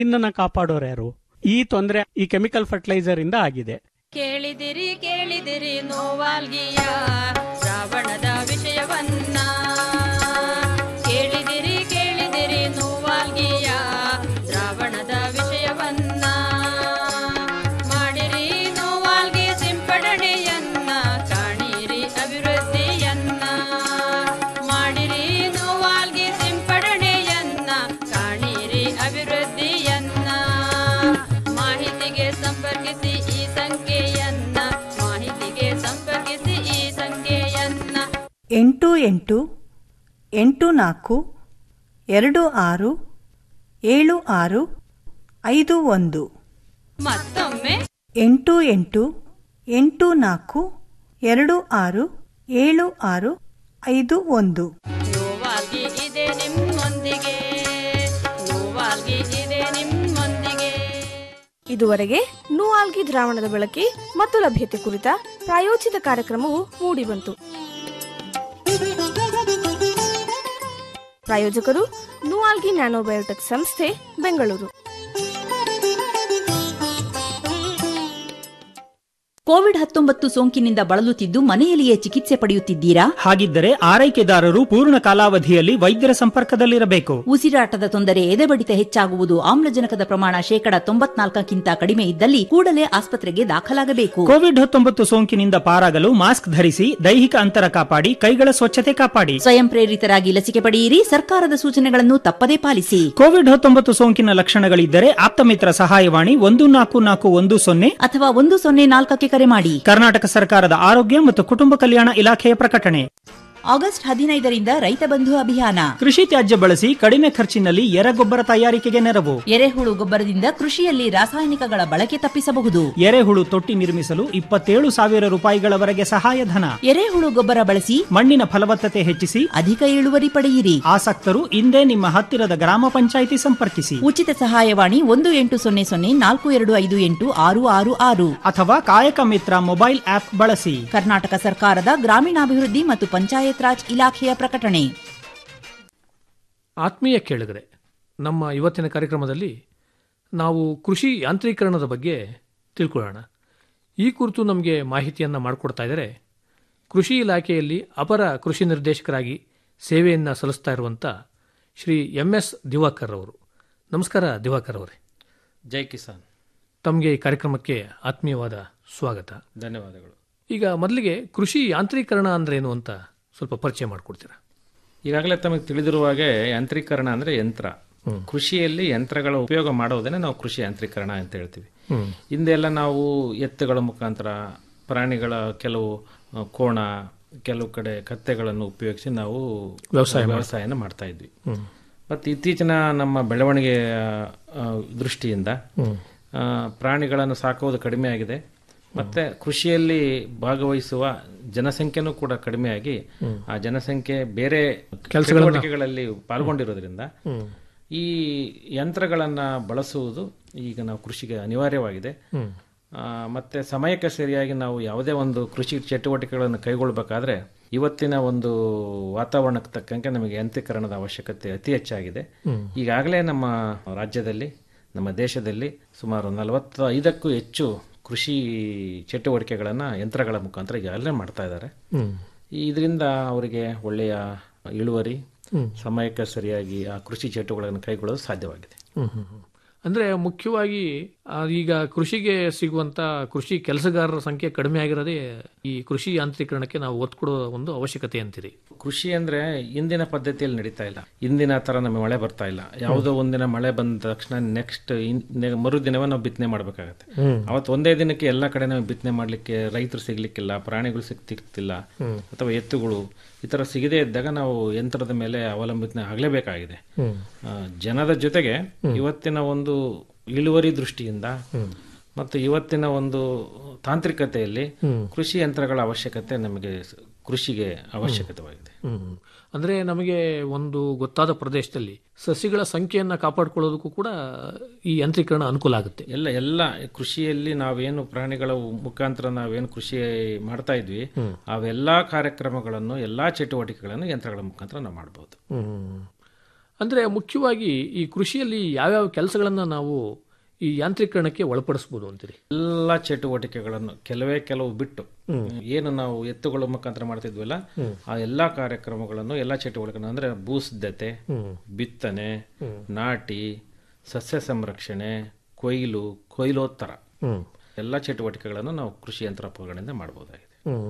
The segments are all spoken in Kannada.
ಇನ್ನನ್ನ ಕಾಪಾಡೋರು ಯಾರು ಈ ತೊಂದರೆ ಈ ಕೆಮಿಕಲ್ ಫರ್ಟಿಲೈಸರ್ ಇಂದ ಆಗಿದೆ ಕೇಳಿದಿರಿ ಕೇಳಿದಿರಿ ನೋವಾಲ್ಗಿಯ ರಾವಣದ ವಿಷಯವನ್ನ ಕೇಳಿದಿರಿ ಕೇಳಿದಿರಿ ನೋವಾಲ್ಗಿಯ ರಾವಣದ ವಿಷಯವನ್ನ ಮಾಡಿರಿ ನೋವಾಲ್ಗಿ ಸಿಂಪಡಣೆಯನ್ನ ಕಾಣಿರಿ ಅಭಿವೃದ್ಧಿಯನ್ನ ಮಾಡಿರಿ ನೋವಾಲ್ಗಿ ಸಿಂಪಡಣೆಯನ್ನ ಕಾಣಿರಿ ಅಭಿವೃದ್ಧಿಯನ್ನ ಮಾಹಿತಿಗೆ ಸಂಪರ್ಕಿಸಿ ಈ ಸಂಖ್ಯೆಯನ್ನ ಮಾಹಿತಿಗೆ ಸಂಪರ್ಕಿಸಿ ಈ ಸಂಖ್ಯೆಯನ್ನ ಎಂಟು ಎಂಟು ಎಂಟು ನಾಲ್ಕು ಎರಡು ಆರು ಏಳು ಆರು ಐದು ಒಂದು ಮತ್ತೊಮ್ಮೆ ಎಂಟು ಎಂಟು ಎಂಟು ನಾಲ್ಕು ಎರಡು ಆರು ಏಳು ಆರು ಐದು ಒಂದು ನೋವಾಲ್ಗಿ ಇದೆ ನಿಮ್ಮೊಂದಿಗೆ ನೋವಾಲ್ಗಿ ಇದೆ ನಿಮ್ಮೊಂದಿಗೆ ಇದುವರೆಗೆ ನೂಆಲ್ಗಿ ದ್ರಾವಣದ ಬಳಕೆ ಮತ್ತು ಲಭ್ಯತೆ ಕುರಿತ ಪ್ರಾಯೋಜಿತ ಕಾರ್ಯಕ್ರಮವು ಮೂಡಿಬಂತು ಪ್ರಾಯೋಜಕರು ನೂಆಲ್ಗಿ ನ್ಯಾನೋಬಯೋಟೆಕ್ ಸಂಸ್ಥೆ ಬೆಂಗಳೂರು ಕೋವಿಡ್ ಹತ್ತೊಂಬತ್ತು ಸೋಂಕಿನಿಂದ ಬಳಲುತ್ತಿದ್ದು ಮನೆಯಲ್ಲಿಯೇ ಚಿಕಿತ್ಸೆ ಪಡೆಯುತ್ತಿದ್ದೀರಾ ಹಾಗಿದ್ದರೆ ಆರೈಕೆದಾರರು ಪೂರ್ಣ ಕಾಲಾವಧಿಯಲ್ಲಿ ವೈದ್ಯರ ಸಂಪರ್ಕದಲ್ಲಿರಬೇಕು ಉಸಿರಾಟದ ತೊಂದರೆ ಎದೆಬಡಿತ ಹೆಚ್ಚಾಗುವುದು ಆಮ್ಲಜನಕದ ಪ್ರಮಾಣ ಶೇಕಡ ತೊಂಬತ್ನಾಲ್ಕಕ್ಕಿಂತ ಕಡಿಮೆ ಇದ್ದಲ್ಲಿ ಕೂಡಲೇ ಆಸ್ಪತ್ರೆಗೆ ದಾಖಲಾಗಬೇಕು ಕೋವಿಡ್ ಹತ್ತೊಂಬತ್ತು ಸೋಂಕಿನಿಂದ ಪಾರಾಗಲು ಮಾಸ್ಕ್ ಧರಿಸಿ ದೈಹಿಕ ಅಂತರ ಕಾಪಾಡಿ ಕೈಗಳ ಸ್ವಚ್ಛತೆ ಕಾಪಾಡಿ ಸ್ವಯಂ ಪ್ರೇರಿತರಾಗಿ ಲಸಿಕೆ ಪಡೆಯಿರಿ ಸರ್ಕಾರದ ಸೂಚನೆಗಳನ್ನು ತಪ್ಪದೇ ಪಾಲಿಸಿ ಕೋವಿಡ್ ಹತ್ತೊಂಬತ್ತು ಸೋಂಕಿನ ಲಕ್ಷಣಗಳಿದ್ದರೆ ಆಪ್ತಮಿತ್ರ ಸಹಾಯವಾಣಿ ಒಂದು ನಾಲ್ಕು ನಾಲ್ಕು ಒಂದು ಸೊನ್ನೆ ಅಥವಾ ಒಂದು ಸೊನ್ನೆ ನಾಲ್ಕಕ್ಕೆ ಕರೆ ಮಾಡಿ ಕರ್ನಾಟಕ ಸರ್ಕಾರದ ಆರೋಗ್ಯ ಮತ್ತು ಕುಟುಂಬ ಕಲ್ಯಾಣ ಇಲಾಖೆಯ ಪ್ರಕಟಣೆ ಆಗಸ್ಟ್ ಹದಿನೈದರಿಂದ ರೈತ ಬಂಧು ಅಭಿಯಾನ ಕೃಷಿ ತ್ಯಾಜ್ಯ ಬಳಸಿ ಕಡಿಮೆ ಖರ್ಚಿನಲ್ಲಿ ಎರೆಗೊಬ್ಬರ ತಯಾರಿಕೆಗೆ ನೆರವು ಎರೆಹುಳು ಗೊಬ್ಬರದಿಂದ ಕೃಷಿಯಲ್ಲಿ ರಾಸಾಯನಿಕಗಳ ಬಳಕೆ ತಪ್ಪಿಸಬಹುದು ಎರೆಹುಳು ತೊಟ್ಟಿ ನಿರ್ಮಿಸಲು ಇಪ್ಪತ್ತೇಳು ಸಾವಿರ ರೂಪಾಯಿಗಳವರೆಗೆ ಸಹಾಯಧನ ಎರೆಹುಳು ಗೊಬ್ಬರ ಬಳಸಿ ಮಣ್ಣಿನ ಫಲವತ್ತತೆ ಹೆಚ್ಚಿಸಿ ಅಧಿಕ ಇಳುವರಿ ಪಡೆಯಿರಿ ಆಸಕ್ತರು ಇಂದೇ ನಿಮ್ಮ ಹತ್ತಿರದ ಗ್ರಾಮ ಪಂಚಾಯಿತಿ ಸಂಪರ್ಕಿಸಿ ಉಚಿತ ಸಹಾಯವಾಣಿ ಒಂದು ಎಂಟು ಸೊನ್ನೆ ಸೊನ್ನೆ ನಾಲ್ಕು ಎರಡು ಐದು ಎಂಟು ಆರು ಆರು ಆರು ಅಥವಾ ಕಾಯಕ ಮಿತ್ರ ಮೊಬೈಲ್ ಆಪ್ ಬಳಸಿ ಕರ್ನಾಟಕ ಸರ್ಕಾರದ ಗ್ರಾಮೀಣಾಭಿವೃದ್ಧಿ ಮತ್ತು ಪಂಚಾಯತ್ ರಾಜ್ ಇಲಾಖೆಯ ಪ್ರಕಟಣೆ ಆತ್ಮೀಯ ಕೇಳಿದರೆ ನಮ್ಮ ಇವತ್ತಿನ ಕಾರ್ಯಕ್ರಮದಲ್ಲಿ ನಾವು ಕೃಷಿ ಯಾಂತ್ರೀಕರಣದ ಬಗ್ಗೆ ತಿಳ್ಕೊಳ್ಳೋಣ ಈ ಕುರಿತು ನಮಗೆ ಮಾಹಿತಿಯನ್ನು ಮಾಡಿಕೊಡ್ತಾ ಇದ್ದಾರೆ ಕೃಷಿ ಇಲಾಖೆಯಲ್ಲಿ ಅಪರ ಕೃಷಿ ನಿರ್ದೇಶಕರಾಗಿ ಸೇವೆಯನ್ನು ಸಲ್ಲಿಸ್ತಾ ಇರುವಂಥ ಶ್ರೀ ಎಂ ಎಸ್ ದಿವಾಕರ್ ಅವರು ನಮಸ್ಕಾರ ದಿವಾಕರ್ ಅವರೇ ಜೈ ಕಿಸಾನ್ ತಮಗೆ ಈ ಕಾರ್ಯಕ್ರಮಕ್ಕೆ ಆತ್ಮೀಯವಾದ ಸ್ವಾಗತ ಧನ್ಯವಾದಗಳು ಈಗ ಮೊದಲಿಗೆ ಕೃಷಿ ಯಾಂತ್ರೀಕರಣ ಅಂದ್ರೆ ಏನು ಅಂತ ಸ್ವಲ್ಪ ಪರಿಚಯ ಮಾಡಿಕೊಡ್ತೀರಾ ಈಗಾಗಲೇ ತಮಗೆ ತಿಳಿದಿರುವ ಹಾಗೆ ಯಾಂತ್ರೀಕರಣ ಅಂದ್ರೆ ಯಂತ್ರ ಕೃಷಿಯಲ್ಲಿ ಯಂತ್ರಗಳ ಉಪಯೋಗ ಮಾಡೋದನ್ನೇ ನಾವು ಕೃಷಿ ಯಾಂತ್ರೀಕರಣ ಅಂತ ಹೇಳ್ತೀವಿ ಹಿಂದೆಲ್ಲ ನಾವು ಎತ್ತುಗಳ ಮುಖಾಂತರ ಪ್ರಾಣಿಗಳ ಕೆಲವು ಆ, ಕೋಣ ಕೆಲವು ಕಡೆ ಕತ್ತೆಗಳನ್ನು ಉಪಯೋಗಿಸಿ ನಾವು ವ್ಯವಸಾಯ ವ್ಯವಸಾಯನ ಮಾಡ್ತಾ ಇದ್ವಿ ಮತ್ತು ಇತ್ತೀಚಿನ ನಮ್ಮ ಬೆಳವಣಿಗೆಯ ಆ, ದೃಷ್ಟಿಯಿಂದ ಆ, ಪ್ರಾಣಿಗಳನ್ನು ಸಾಕುವುದು ಕಡಿಮೆ ಆಗಿದೆ ಮತ್ತೆ ಕೃಷಿಯಲ್ಲಿ ಭಾಗವಹಿಸುವ ಜನಸಂಖ್ಯೆನೂ ಕೂಡ ಕಡಿಮೆಯಾಗಿ ಆ ಜನಸಂಖ್ಯೆ ಬೇರೆ ಚಟುವಟಿಕೆಗಳಲ್ಲಿ ಪಾಲ್ಗೊಂಡಿರೋದ್ರಿಂದ ಈ ಯಂತ್ರಗಳನ್ನ ಬಳಸುವುದು ಈಗ ನಾವು ಕೃಷಿಗೆ ಅನಿವಾರ್ಯವಾಗಿದೆ ಆ, ಮತ್ತೆ ಸಮಯಕ್ಕೆ ಸರಿಯಾಗಿ ನಾವು ಯಾವುದೇ ಒಂದು ಕೃಷಿ ಚಟುವಟಿಕೆಗಳನ್ನು ಕೈಗೊಳ್ಳಬೇಕಾದ್ರೆ ಇವತ್ತಿನ ಒಂದು ವಾತಾವರಣಕ್ಕೆ ತಕ್ಕಂಗೆ ನಮಗೆ ಯಂತ್ರೀಕರಣದ ಅವಶ್ಯಕತೆ ಅತಿ ಹೆಚ್ಚಾಗಿದೆ ಈಗಾಗಲೇ ನಮ್ಮ ರಾಜ್ಯದಲ್ಲಿ ನಮ್ಮ ದೇಶದಲ್ಲಿ ಸುಮಾರು ನಲವತ್ತೈದಕ್ಕೂ ಹೆಚ್ಚು ಕೃಷಿ ಚಟುವಟಿಕೆಗಳನ್ನು ಯಂತ್ರಗಳ ಮುಖಾಂತರ ಈಗಾಗಲೇ ಮಾಡ್ತಾ ಇದ್ದಾರೆ ಇದರಿಂದ ಅವರಿಗೆ ಒಳ್ಳೆಯ ಇಳುವರಿ ಸಮಯಕ್ಕೆ ಸರಿಯಾಗಿ ಆ ಕೃಷಿ ಚಟುವಟಿಕೆಗಳನ್ನು ಕೈಗೊಳ್ಳೋದು ಸಾಧ್ಯವಾಗಿದೆ ಅಂದ್ರೆ ಮುಖ್ಯವಾಗಿ ಆ, ಈಗ ಕೃಷಿಗೆ ಸಿಗುವಂತ ಕೃಷಿ ಕೆಲಸಗಾರರ ಸಂಖ್ಯೆ ಕಡಿಮೆ ಆಗಿರೋದೇ ಈ ಕೃಷಿ ಯಾಂತ್ರೀಕರಣಕ್ಕೆ ನಾವು ಒತ್ತು ಕೊಡೋ ಒಂದು ಅವಶ್ಯಕತೆ ಅಂತೀರಿ ಕೃಷಿ ಅಂದ್ರೆ ಇಂದಿನ ಪದ್ಧತಿಯಲ್ಲಿ ನಡೀತಾ ಇಲ್ಲ ಇಂದಿನ ತರ ನಮಗೆ ಮಳೆ ಬರ್ತಾ ಇಲ್ಲ ಯಾವುದೋ ಒಂದಿನ ಮಳೆ ಬಂದ ತಕ್ಷಣ ನೆಕ್ಸ್ಟ್ ಮರುದಿನವೇ ನಾವು ಬಿತ್ತನೆ ಮಾಡ್ಬೇಕಾಗತ್ತೆ ಅವತ್ತು ಒಂದೇ ದಿನಕ್ಕೆ ಎಲ್ಲ ಕಡೆ ನಾವು ಬಿತ್ತನೆ ಮಾಡ್ಲಿಕ್ಕೆ ರೈತರು ಸಿಗ್ಲಿಕ್ಕಿಲ್ಲ ಪ್ರಾಣಿಗಳು ಸಿಗ್ತಿರ್ತಿಲ್ಲ ಅಥವಾ ಎತ್ತುಗಳು ಈ ತರ ಸಿಗದೇ ಇದ್ದಾಗ ನಾವು ಯಂತ್ರದ ಮೇಲೆ ಅವಲಂಬಿತನೆ ಆಗಲೇಬೇಕಾಗಿದೆ ಆ, ಜನದ ಜೊತೆಗೆ ಇವತ್ತಿನ ಒಂದು ಇಳುವರಿ ದೃಷ್ಟಿಯಿಂದ ಮತ್ತು ಇವತ್ತಿನ ಒಂದು ತಾಂತ್ರಿಕತೆಯಲ್ಲಿ ಕೃಷಿ ಯಂತ್ರಗಳ ಅವಶ್ಯಕತೆ ನಮಗೆ ಸ- ಕೃಷಿಗೆ ಅವಶ್ಯಕತೆವಾಗಿದೆ ಹ್ಮ್. ಅಂದ್ರೆ ನಮಗೆ ಒಂದು ಗೊತ್ತಾದ ಪ್ರದೇಶದಲ್ಲಿ ಸಸಿಗಳ ಸಂಖ್ಯೆಯನ್ನ ಕಾಪಾಡ್ಕೊಳ್ಳೋದಕ್ಕೂ ಕೂಡ ಈ ಯಂತ್ರೀಕರಣ ಅನುಕೂಲ ಆಗುತ್ತೆ ಎಲ್ಲ ಎಲ್ಲ ಕೃಷಿಯಲ್ಲಿ ನಾವೇನು ಪ್ರಾಣಿಗಳ ಮುಖಾಂತರ ನಾವೇನು ಕೃಷಿ ಮಾಡ್ತಾ ಇದ್ವಿ ಅವೆಲ್ಲಾ ಕಾರ್ಯಕ್ರಮಗಳನ್ನು ಎಲ್ಲಾ ಚಟುವಟಿಕೆಗಳನ್ನು ಯಂತ್ರಗಳ ಮುಖಾಂತರ ನಾವು ಮಾಡಬಹುದು ಅಂದ್ರೆ ಮುಖ್ಯವಾಗಿ ಈ ಕೃಷಿಯಲ್ಲಿ ಯಾವ್ಯಾವ ಕೆಲಸಗಳನ್ನ ನಾವು ಈ ಯಾಂತ್ರೀಕರಣಕ್ಕೆ ಒಳಪಡಿಸಬಹುದು ಅಂತೀರಿ ಎಲ್ಲ ಚಟುವಟಿಕೆಗಳನ್ನು ಕೆಲವೇ ಕೆಲವು ಬಿಟ್ಟು ಏನು ನಾವು ಎತ್ತುಗಳ ಮುಖಾಂತರ ಮಾಡ್ತಿದ್ವಲ್ಲ ಆ ಎಲ್ಲಾ ಕಾರ್ಯಕ್ರಮಗಳನ್ನು ಎಲ್ಲಾ ಚಟುವಟಿಕೆಗಳನ್ನು ಅಂದ್ರೆ ಭೂ ಸಿದ್ಧತೆ ಬಿತ್ತನೆ ನಾಟಿ ಸಸ್ಯ ಸಂರಕ್ಷಣೆ ಕೊಯ್ಲು ಕೊಯ್ಲೋತ್ತರ ಎಲ್ಲ ಚಟುವಟಿಕೆಗಳನ್ನು ನಾವು ಕೃಷಿ ಯಂತ್ರೋಪಕರಣದಿಂದ ಮಾಡಬಹುದಾಗಿದೆ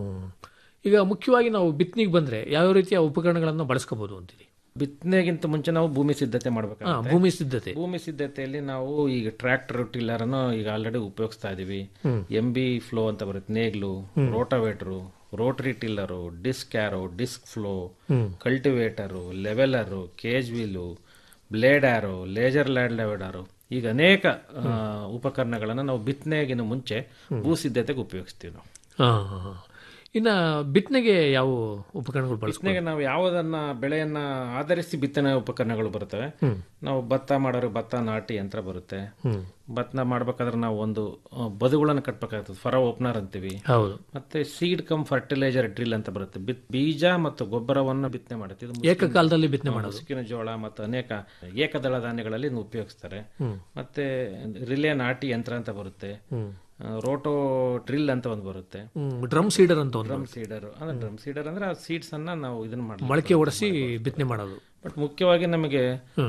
ಈಗ ಮುಖ್ಯವಾಗಿ ನಾವು ಬಿತ್ತನಿಗೆ ಬಂದ್ರೆ ಯಾವ ರೀತಿಯ ಉಪಕರಣಗಳನ್ನು ಬಳಸ್ಕೋಬಹುದು ಅಂತೀರಿ ಬಿತ್ತನೆಗಿಂತ ಮುಂಚೆ ನಾವು ಭೂಮಿ ಸಿದ್ಧತೆ ಹಾ, ಮಾಡಬೇಕಾಗುತ್ತೆ ಭೂಮಿ ಸಿದ್ಧತೆ ಭೂಮಿ ಸಿದ್ಧತೆಯಲ್ಲಿ ನಾವು ಈಗ ಟ್ರ್ಯಾಕ್ಟರ್ ಟಿಲ್ಲರ್ ಅನ್ನು ಈಗ ಆಲ್ರೆಡಿ ಉಪಯೋಗಿಸ್ತಾ ಇದೀವಿ ಎಂ ಬಿ ಫ್ಲೋ ಅಂತ ಬರುತ್ತೆ ನೇಗ್ಲು rotavator rotary tiller disc harrow disc plough cultivator leveller cage wheel blade harrow laser land ಲೆವೆಡರು ಈಗ ಅನೇಕ ಆ, ಉಪಕರಣಗಳನ್ನು ನಾವು ಬಿತ್ತನೆಗಿನ ಮುಂಚೆ ಭೂ ಸಿದ್ಧತೆಗೆ ಉಪಯೋಗಿಸ್ತೀವಿ ನಾವು ಹಾ, ಹಾ, ಹಾ. ಇನ್ನ ಬಿತ್ತನೆಗೆ ಯಾವ ಉಪಕರಣಗಳು ಬಳಸ್ಬೋದು ಬಿತ್ತನೆಗೆ ನಾವು ಯಾವುದನ್ನ ಬೆಳೆಯನ್ನ ಆಧರಿಸಿ ಬಿತ್ತನೆ ಉಪಕರಣಗಳು ಬರ್ತವೆ ನಾವು ಭತ್ತ ಮಾಡೋರು ಭತ್ತ ನಾಟಿ ಯಂತ್ರ ಬರುತ್ತೆ ಭತ್ತ ಮಾಡ್ಬೇಕಾದ್ರೆ ನಾವು ಒಂದು ಆ, ಬದುಗಳನ್ನು ಕಟ್ಬೇಕಾಗ್ತದೆ ಫರ ಓಪನರ್ ಅಂತೀವಿ ಹೌದು ಮತ್ತೆ ಸೀಡ್ ಕಮ್ ಫರ್ಟಿಲೈಸರ್ ಡ್ರಿಲ್ ಅಂತ ಬರುತ್ತೆ ಬಿತ್ ಬೀಜ ಮತ್ತು ಗೊಬ್ಬರವನ್ನು ಬಿತ್ತನೆ ಮಾಡುತ್ತೆ ಇದು ಮುಸ್ಕಿನ- ಏಕಕಾಲದಲ್ಲಿ ಬಿತ್ತನೆ ಮಾಡೋದು ಮುಸುಕಿನ ಜೋಳ ಮತ್ತು ಅನೇಕ ಏಕದಳ ಧಾನ್ಯಗಳಲ್ಲಿ ಇದನ್ನ ಉಪಯೋಗಿಸ್ತಾರೆ ಮತ್ತೆ ರಿಲೇ ನಾಟಿ ಯಂತ್ರ ಅಂತ ಬರುತ್ತೆ ಆ, ರೋಟೋ ಡ್ರಿಲ್ ಅಂತ ಒಂದು ಬರುತ್ತೆ ಡ್ರಮ್ ಸೀಡರ್ ಅಂತ ಒಂದು ಡ್ರಮ್ ಸೀಡರ್ ಅಂದ್ರೆ ಡ್ರಮ್ ಸೀಡರ್ ಅಂದ್ರೆ ಆ ಸೀಡ್ಸ್ ಅನ್ನ ನಾವು ಇದನ್ನ ಮಾಡಲಿ ಮೊಳಕೆ ಹೊಡೆಸಿ ಬಿತ್ತನೆ ಮಾಡೋದು ಬಟ್ ಮುಖ್ಯವಾಗಿ ನಮಗೆ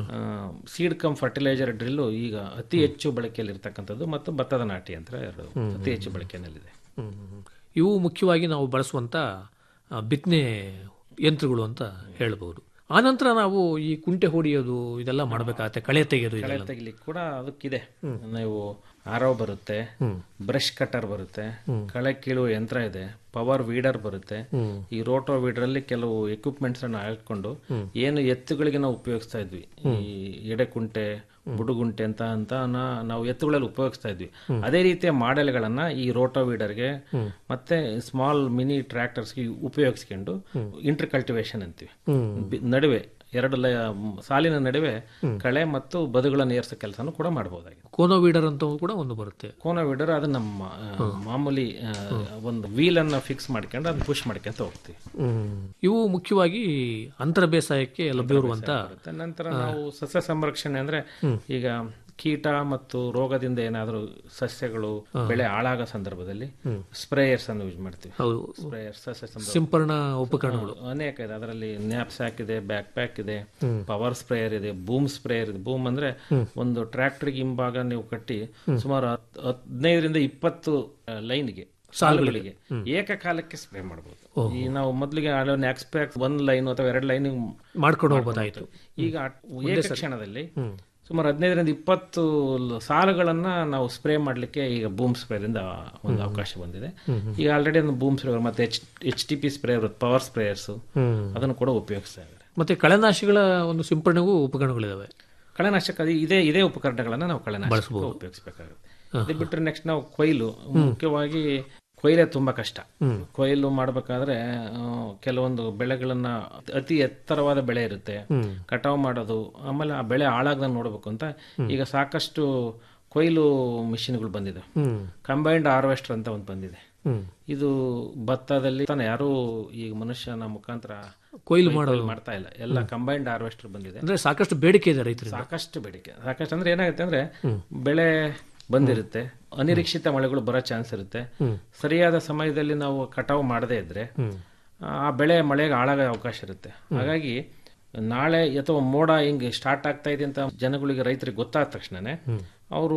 ಸೀಡ್ ಕಮ್ ಫರ್ಟಿಲೈಸರ್ ಡ್ರಿಲ್ಲು ಈಗ ಅತಿ ಹೆಚ್ಚು ಬಳಕೆಯಲ್ಲಿ ಇರ್ತಕ್ಕಂಥದ್ದು ಮತ್ತು ಭತ್ತದ ನಾಟಿ ಯಂತ್ರ ಎರಡು ಅತಿ ಹೆಚ್ಚು ಬಳಕೆಯಲ್ಲಿದೆ ಹ್ಮ್, ಹ್ಮ್. ಇವು ಮುಖ್ಯವಾಗಿ ನಾವು ಬಳಸುವಂತ ಆ, ಬಿತ್ತನೆ ಯಂತ್ರಗಳು ಅಂತ ಹೇಳ್ಬಹುದು ಆನಂತರ ನಾವು ಈ ಕುಂಟೆ ಹೊಡೆಯೋದು ಇದೆಲ್ಲ ಮಾಡಬೇಕಾಗತ್ತೆ ಕಳೆ ತೆಗೆಯೋದು ಕಳೆ ಇದೆಲ್ಲ ತೆಗಿಲಿಕ್ಕೆ ಕೂಡ ಅದಕ್ಕಿದೆ ನೀವು ಆರೋ ಬರುತ್ತೆ ಬ್ರಷ್ ಕಟರ್ ಬರುತ್ತೆ ಕಳೆ ಕೀಳುವ ಯಂತ್ರ ಇದೆ ಪವರ್ ವೀಡರ್ ಬರುತ್ತೆ ಈ ರೋಟೋ ವೀಡರ್ ಅಲ್ಲಿ ಕೆಲವು ಎಕ್ವಿಪ್ಮೆಂಟ್ಸ್ ಅನ್ನು ಹಾಕೊಂಡು ಏನು ಎತ್ತುಗಳಿಗೆ ನಾವು ಉಪಯೋಗಿಸ್ತಾ ಇದ್ವಿ ಈ ಎಡೆಕುಂಟೆ ಬುಡುಗುಂಟೆ ಅಂತ ಅಂತ ನಾ- ನಾವು ಎತ್ತುಗಳಲ್ಲಿ ಉಪಯೋಗಿಸ್ತಾ ಇದ್ವಿ ಅದೇ ರೀತಿಯ ಮಾಡೆಲ್ಗಳನ್ನ ಈ ರೋಟೋ ವೀಡರ್ಗೆ ಮತ್ತೆ ಸ್ಮಾಲ್ ಮಿನಿ ಟ್ರ್ಯಾಕ್ಟರ್ಸ್ಗೆ ಉಪಯೋಗಿಸ್ಕೊಂಡು ಇಂಟರ್ ಕಲ್ಟಿವೇಶನ್ ಅಂತೀವಿ ಬಿ- ನಡುವೆ ಎರಡು ಲೈ- ಸಾಲಿನ ನಡುವೆ ಕಳೆ ಮತ್ತು ಬದುಗಳನ್ನು ಏರ್ಸೋ ಕೆಲಸನೂ ಕೂಡ ಮಾಡಬಹುದಾಗಿದೆ ಕೋನೋ ವೀಡರ್ ಅಂತ ಕೂಡ ಒಂದು ಬರುತ್ತೆ ಕೋನ ವೀಡರ್ ಅದು ನಮ್ಮ ಆ, ಮಾಮೂಲಿ ಆ, ಒಂದು ವೀಲ್ ಅನ್ನ ಫಿಕ್ಸ್ ಮಾಡ್ಕೊಂಡು ಅದನ್ನ ಪುಷ್ ಮಾಡ್ಕೊಂತ ಹೋಗ್ತೀವಿ ಇವು ಮುಖ್ಯವಾಗಿ ಅಂತರ ಬೇಸಾಯಕ್ಕೆ ಲಭ್ಯವಿರುವಂತ ಮತ್ತೆ ನಂತರ ನಾವು ಸಸ್ಯ ಸಂರಕ್ಷಣೆ ಅಂದ್ರೆ ಈಗ ಕೀಟ ಮತ್ತು ರೋಗದಿಂದ ಏನಾದರೂ ಸಸ್ಯಗಳು ಬೆಳೆ ಹಾಳಾಗೋ ಸಂದರ್ಭದಲ್ಲಿ ಸ್ಪ್ರೇಯರ್ಸ್ ಅನ್ನು ಯೂಸ್ ಮಾಡ್ತೀವಿ ಹೌದು ಸ್ಪ್ರೇಯರ್ ಸಸ್ಯ ಸಂರಕ್ಷಣೆ ಸಿಂಪರಣಾ ಉಪಕರಣಗಳು ಅನೇಕ ಇದೆ ಅದರಲ್ಲಿ ನ್ಯಾಪ್ ಸ್ಯಾಕ್ ಇದೆ ಬ್ಯಾಕ್ ಪ್ಯಾಕ್ ಇದೆ ಪವರ್ ಸ್ಪ್ರೇಯರ್ ಇದೆ ಬೂಮ್ ಸ್ಪ್ರೇಯರ್ ಇದೆ ಬೂಮ್ ಅಂದ್ರೆ ಒಂದು ಟ್ರ್ಯಾಕ್ಟರ್ಗೆ ಹಿಂಭಾಗ ನೀವು ಕಟ್ಟಿ ಸುಮಾರು ಹತ್- ಹದಿನೈದರಿಂದ ಇಪ್ಪತ್ತು ಲೈನ್ಗೆ ಸಾಲುಗಳಿಗೆ ಏಕಕಾಲಕ್ಕೆ ಸ್ಪ್ರೇ ಮಾಡಬಹುದು ಈ ನಾವು ಮೊದಲಿಗೆ ನ್ಯಾಕ್ಸ್ ಪ್ಯಾಕ್ ಒಂದ್ ಲೈನ್ ಅಥವಾ ಎರಡು ಲೈನ್ ಮಾಡ್ಕೊಂಡು ಹೋಗ್ಬೋದಾಯ್ತು ಈಗ ಏಕ ಕ್ಷಣದಲ್ಲಿ ಸುಮಾರು ಹದಿನೈದರಿಂದ ಇಪ್ಪತ್ತು ಲ- ಸಾಲುಗಳನ್ನ ನಾವು ಸ್ಪ್ರೇ ಮಾಡಲಿಕ್ಕೆ ಈಗ ಬೂಮ್ ಸ್ಪ್ರೇರಿಂದ ಒಂದು ಅವಕಾಶ ಬಂದಿದೆ ಈಗ ಆಲ್ರೆಡಿ ಒಂದು ಬೂಮ್ ಸ್ಪ್ರೇ ಮತ್ತೆ H H T P spray ಬರುತ್ತೆ ಪವರ್ ಸ್ಪ್ರೇಯರ್ಸ್ ಅದನ್ನು ಕೂಡ ಉಪಯೋಗಿಸ್ತಾ ಇದ್ದಾರೆ ಮತ್ತೆ ಕಳೆನಾಶಿಗಳ ಒಂದು ಸಿಂಪರಣೆಗೂ ಉಪಕರಣಗಳಿದಾವೆ ಕಳೆನಾಶಕ ಅದು ಇದೇ ಇದೇ ಉಪಕರಣಗಳನ್ನ ನಾವು ಕಳೆನಾಶಕ ಉಪಯೋಗಿಸಬೇಕಾಗುತ್ತೆ ಇದು ಬಿಟ್ಟರೆ ನೆಕ್ಸ್ಟ್ ನಾವು ಕೊಯ್ಲು ಮುಖ್ಯವಾಗಿ ಕೊಯ್ಲೆ ತುಂಬಾ ಕಷ್ಟ ಕೊಯ್ಲು ಮಾಡಬೇಕಾದ್ರೆ ಕೆಲವೊಂದು ಬೆಳೆಗಳನ್ನ ಅತಿ ಎತ್ತರವಾದ ಬೆಳೆ ಇರುತ್ತೆ ಕಟಾವು ಮಾಡೋದು ಆಮೇಲೆ ಆ ಬೆಳೆ ಹಾಳಾಗ್ದಂಗೆ ನೋಡ್ಬೇಕು ಅಂತ ಈಗ ಸಾಕಷ್ಟು ಕೊಯ್ಲು ಮಿಷಿನ್ಗಳು ಬಂದಿದೆ ಕಂಬೈನ್ಡ್ ಹಾರ್ವೆಸ್ಟರ್ ಅಂತ ಒಂದು ಬಂದಿದೆ ಇದು ಭತ್ತದಲ್ಲಿ ತಾನು ಯಾರು ಈಗ ಮನುಷ್ಯನ ಮುಖಾಂತರ ಕೊಯ್ಲು ಕೊಯ್ಲು ಮಾಡ್ತಾ ಇಲ್ಲ ಎಲ್ಲ ಕಂಬೈನ್ಡ್ ಹಾರ್ವೆಸ್ಟರ್ ಬಂದಿದೆ ಅಂದ್ರೆ ಸಾಕಷ್ಟು ಬೇಡಿಕೆ ಇದೆ ರೈತರಿಂದ ಸಾಕಷ್ಟು ಬೇಡಿಕೆ ಸಾಕಷ್ಟು ಅಂದ್ರೆ ಏನಾಗುತ್ತೆ ಅಂದ್ರೆ ಬೆಳೆ ಬಂದಿರುತ್ತೆ ಅನಿರೀಕ್ಷಿತ ಮಳೆಗಳು ಬರೋ ಚಾನ್ಸ್ ಇರುತ್ತೆ ಸರಿಯಾದ ಸಮಯದಲ್ಲಿ ನಾವು ಕಟಾವು ಮಾಡದೇ ಇದ್ರೆ ಆ ಬೆಳೆ ಮಳೆಗೆ ಹಾಳಾಗೋ ಅವಕಾಶ ಇರುತ್ತೆ ಹಾಗಾಗಿ ನಾಳೆ ಅಥವಾ ಮೋಡ ಹಿಂಗೆ ಸ್ಟಾರ್ಟ್ ಆಗ್ತಾ ಇದೆ ಅಂತ ಜನಗಳಿಗೆ ರೈತರಿಗೆ ಗೊತ್ತಾದ ತಕ್ಷಣನೇ ಅವರು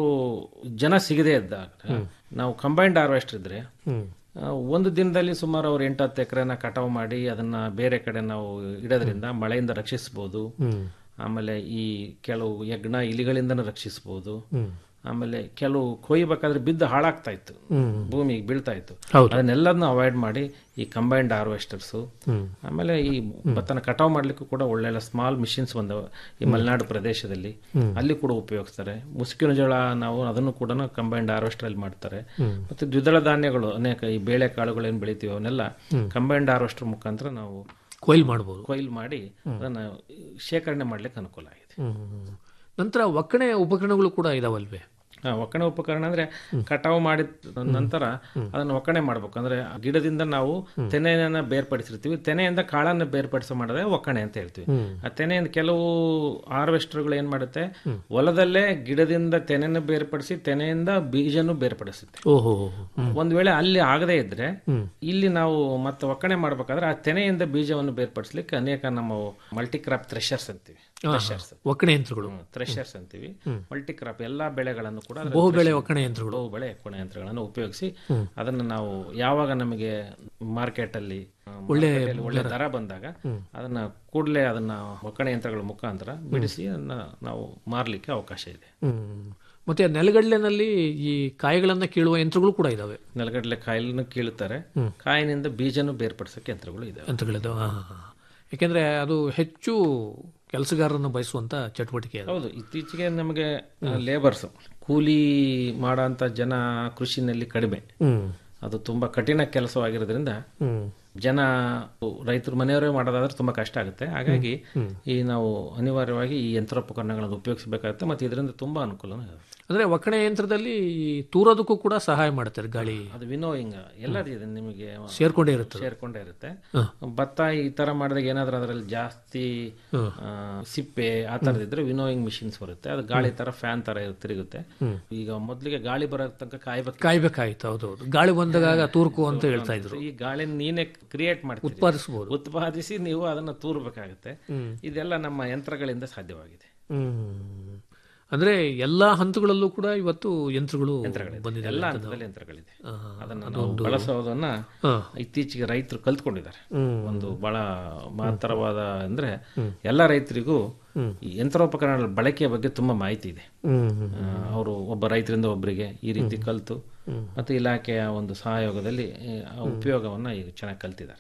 ಜನ ಸಿಗದೇ ಇದ್ದಾಗ ನಾವು ಕಂಬೈನ್ಡ್ ಹಾರ್ವೆಸ್ಟರ್ ಇದ್ರೆ ಆ, ಒಂದು ದಿನದಲ್ಲಿ ಸುಮಾರು ಅವ್ರು ಎಂಟು ಹತ್ತು ಎಕರೆನ ಕಟಾವು ಮಾಡಿ ಅದನ್ನ ಬೇರೆ ಕಡೆ ನಾವು ಇಡೋದ್ರಿಂದ ಮಳೆಯಿಂದ ರಕ್ಷಿಸಬಹುದು ಆಮೇಲೆ ಈ ಕೆಲವು ಯಜ್ಞ ಇಲಿಗಳಿಂದನೂ ರಕ್ಷಿಸಬಹುದು ಆಮೇಲೆ ಕೆಲವು ಕೊಯ್ಬೇಕಾದ್ರೆ ಬಿದ್ದು ಹಾಳಾಗ್ತಾ ಇತ್ತು ಭೂಮಿಗೆ ಬೀಳ್ತಾ ಇತ್ತು ಹೌದು. ಅದನ್ನೆಲ್ಲದನ್ನ ಅವಾಯ್ಡ್ ಮಾಡಿ ಈ ಕಂಬೈನ್ಡ್ ಹಾರ್ವೆಸ್ಟರ್ಸ್ ಆಮೇಲೆ ಈ ಭತ್ತನ ಕಟಾವು ಮಾಡ್ಲಿಕ್ಕೂ ಕೂಡ ಒಳ್ಳೆ ಸ್ಮಾಲ್ ಮಿಷಿನ್ಸ್ ಬಂದವು ಈ ಮಲೆನಾಡು ಪ್ರದೇಶದಲ್ಲಿ ಅಲ್ಲಿ ಕೂಡ ಉಪಯೋಗಿಸ್ತಾರೆ ಮುಸುಕಿನ ಜೋಳ ನಾವು ಅದನ್ನು ಕೂಡ ಕಂಬೈನ್ಡ್ ಹಾರ್ವೆಸ್ಟರ್ ಅಲ್ಲಿ ಮಾಡ್ತಾರೆ ಮತ್ತೆ ದ್ವಿದಳ ಧಾನ್ಯಗಳು ಅನೇಕ ಈ ಬೇಳೆ ಕಾಳುಗಳು ಏನ್ ಬೆಳಿತೀವಿ ಅವನ್ನೆಲ್ಲ ಕಂಬೈನ್ಡ್ ಹಾರ್ವೆಸ್ಟರ್ ಮುಖಾಂತರ ನಾವು ಕೊಯ್ಲು ಮಾಡಬಹುದು ಕೊಯ್ಲು ಮಾಡಿ ಅದನ್ನ ಶೇಖರಣೆ ಮಾಡ್ಲಿಕ್ಕೆ ಅನುಕೂಲ ಆಗಿದೆ ನಂತರ ಒಕ್ಕಣೆ ಉಪಕರಣಗಳು ಕೂಡ ಇದಾವಲ್ವೇ ಆ, ಒಕ್ಕಣೆ ಉಪಕರಣ ಅಂದ್ರೆ ಕಟಾವು ಮಾಡಿದ ನಂತರ ಅದನ್ನ ಒಕ್ಕಣೆ ಮಾಡ್ಬೇಕು ಅಂದ್ರೆ ಆ ಗಿಡದಿಂದ ನಾವು ತೆನೆಯನ್ನ ಬೇರ್ಪಡಿಸಿರ್ತೀವಿ ತೆನೆಯಿಂದ ಕಾಳನ್ನ ಬೇರ್ಪಡಿಸೋ ಮಾಡೋದೇ ಒಕ್ಕಣೆ ಅಂತ ಹೇಳ್ತೀವಿ ಆ ತೆನೆಯಿಂದ ಕೆಲವು ಹಾರ್ವೆಸ್ಟರ್ಗಳು ಏನ್ ಮಾಡುತ್ತೆ ಹೊಲದಲ್ಲೇ ಗಿಡದಿಂದ ತೆನೆನ ಬೇರ್ಪಡಿಸಿ ತೆನೆಯಿಂದ ಬೀಜನು ಬೇರ್ಪಡಿಸುತ್ತೆ ಓಹೋ ಒಂದ್ ವೇಳೆ ಅಲ್ಲಿ ಆಗದೇ ಇದ್ರೆ ಇಲ್ಲಿ ನಾವು ಮತ್ತೆ ಒಕ್ಕಣೆ ಮಾಡ್ಬೇಕಾದ್ರೆ ಆ ತೆನೆಯಿಂದ ಬೀಜವನ್ನು ಬೇರ್ಪಡಿಸ್ಲಿಕ್ಕೆ ಅನೇಕ ನಮ್ಮ ಮಲ್ಟಿ ಕ್ರಾಪ್ ಥ್ರೆಷರ್ಸ್ ಅಂತೀವಿ ಥ್ರೆಷರ್ಸ್ ಒಕ್ಕಣೆ ಯಂತ್ರಗಳು ಥ್ರೆಷರ್ಸ್ ಅಂತೀವಿ ಮಲ್ಟಿ ಕ್ರಾಪ್ ಎಲ್ಲಾ ಬೆಳೆಗಳನ್ನು ಕೂಡ ಅದ್ರಲ್ಲಿ ಬಹು ಬೆಳೆ thresher- ಒಕ್ಕಣೆ ಯಂತ್ರಗಳು ಬಹು ಬೆಳೆ ಒಕ್ಕಣೆ ಯಂತ್ರಗಳನ್ನು ಉಪಯೋಗಿಸಿ ಅದನ್ನ ನಾವು ಯಾವಾಗ ನಮಗೆ ಮಾರ್ಕೆಟ್ ಅಲ್ಲಿ ಆ, ಒಳ್ಳೆ ಮಾರುಕಟ್ಟೆಯಲ್ಲಿ ಒಳ್ಳೆ ದರ ಬಂದಾಗ ಅದನ್ನ ಕೂಡಲೇ ಅದನ್ನ ಒಕ್ಕಣೆ ಯಂತ್ರಗಳ ಮುಖಾಂತರ ಬಿಡಿಸಿ ಅದನ್ನ ನಾವು ಮಾರ್ಲಿಕ್ಕೆ ಅವಕಾಶ ಇದೆ ಹ್ಮ್ ಮತ್ತೆ ನೆಲಗಡಲೆನಲ್ಲಿ ಈ ಕಾಯಿಗಳನ್ನ ಕೀಳುವ ಯಂತ್ರಗಳು ಕೂಡ ಇದಾವೆ ನೆಲಗಡಲೆ ಕಾಯಿಲನ್ನು ಕೀಳುತ್ತಾರೆ ಕಾಯಿನಿಂದ ಬೀಜನು ಬೇರ್ಪಡಿಸೋಕೆ ಯಂತ್ರಗಳು ಇದಾವೆ ಯಂತ್ರಗಳಿದಾವೆ ಹಾ, ಹಾ, ಹಾ. ಯಾಕೆಂದ್ರೆ ಅದು ಹೆಚ್ಚು ಕೆಲಸಗಾರರನ್ನು ಬಯಸುವಂತ ಚಟುವಟಿಕೆ ಅದು ಹೌದು ಇತ್ತೀಚೆಗೆ ನಮಗೆ ಲೇಬರ್ಸ್ ಕೂಲಿ ಮಾಡೋಂಥ ಜನ ಕೃಷಿನಲ್ಲಿ ಕಡಿಮೆ ಹ್ಮ್ ಅದು ತುಂಬಾ ಕಠಿಣ ಕೆಲಸವಾಗಿರೋದ್ರಿಂದ ಹ್ಮ್ ಜನ ರೈತರು ಮನೆಯವರೇ ಮಾಡೋದಾದ್ರೆ ತುಂಬಾ ಕಷ್ಟ ಆಗುತ್ತೆ ಹಾಗಾಗಿ ಈ ನಾವು ಅನಿವಾರ್ಯವಾಗಿ ಈ ಯಂತ್ರೋಪಕರಣಗಳನ್ನು ಉಪಯೋಗಿಸಬೇಕಾಗುತ್ತೆ ಮತ್ತೆ ಇದರಿಂದ ತುಂಬಾ ಅನುಕೂಲನೂ ಇದೆ ಅಂದ್ರೆ ಒಕ್ಕಣೆ ಯಂತ್ರದಲ್ಲಿ ಈ ತೂರೋದಕ್ಕೂ ಕೂಡ ಸಹಾಯ ಮಾಡುತ್ತಾರೆ ಗಾಳಿ ಅದು ವಿನೋಯಿಂಗ್ ಎಲ್ಲದೂ ಇದೆ ನಿಮಗೆ ಸೇರ್ಕೊಂಡೇ ಇರುತ್ತೆ ಸೇರ್ಕೊಂಡೇ ಇರುತ್ತೆ ಭತ್ತ ಈ ತರ ಮಾಡಿದಾಗ ಏನಾದ್ರೂ ಅದರಲ್ಲಿ ಜಾಸ್ತಿ ಆ, ಸಿಪ್ಪೆ ಆ ತರದಿದ್ರೆ ವಿನೋಯಿಂಗ್ ಮಿಷಿನ್ಸ್ ಬರುತ್ತೆ ಅದು ಗಾಳಿ ತರ ಫ್ಯಾನ್ ತರ ಇರುತ್ತೆ, ತಿರುಗುತ್ತೆ ಈಗ ಮೊದಲಿಗೆ ಗಾಳಿ ಬರೋ ತನಕ ಕಾಯ್ಬೇಕು ಕಾಯ್ಬೇಕಾಯ್ತು ಹೌದೌದು ಗಾಳಿ ಬಂದಾಗ ತೂರ್ಕು ಅಂತ ಹೇಳ್ತಾ ಇದ್ರು ಈ ಗಾಳಿ ನೀನೇ ಕ್ರಿಯೇಟ್ ಮಾಡ್ತೀರಿ ಉತ್ಪಾದಿಸಬಹುದು ಉತ್ಪಾದಿಸಿ ನೀವು ಅದನ್ನ ತೂರಬೇಕಾಗುತ್ತೆ ಇದೆಲ್ಲ ನಮ್ಮ ಯಂತ್ರಗಳಿಂದ ಸಾಧ್ಯವಾಗಿದೆ ಹ್ಮ್ ಅಂದ್ರೆ ಎಲ್ಲಾ ಹಂತಗಳಲ್ಲೂ ಕೂಡ ಇವತ್ತು ಯಂತ್ರಗಳು ಬಂದಿದೆ ಎಲ್ಲ ಹಂತದಲ್ಲಿ ಯಂತ್ರಗಳಿದೆ ಅದನ್ನ ನಾವು ಬಳಸೋದನ್ನ ಇತ್ತೀಚೆಗೆ ರೈತರು ಕಲ್ತ್ಕೊಂಡಿದ್ದಾರೆ ಒಂದು ಬಹಳ ಮಹತ್ತರವಾದ ಅಂದ್ರೆ ಎಲ್ಲ ರೈತರಿಗೂ ಈ ಯಂತ್ರೋಪಕರಣಗಳ ಬಳಕೆಯ ಬಗ್ಗೆ ತುಂಬಾ ಮಾಹಿತಿ ಇದೆ ಅವರು ಒಬ್ಬ ರೈತರಿಂದ ಒಬ್ಬರಿಗೆ ಈ ರೀತಿ ಕಲ್ತು ಮತ್ತೆ ಇಲಾಖೆಯ ಒಂದು ಸಹಯೋಗದಲ್ಲಿ ಆ ಉಪಯೋಗವನ್ನ ಈಗ ಚೆನ್ನಾಗಿ ಕಲ್ತಿದ್ದಾರೆ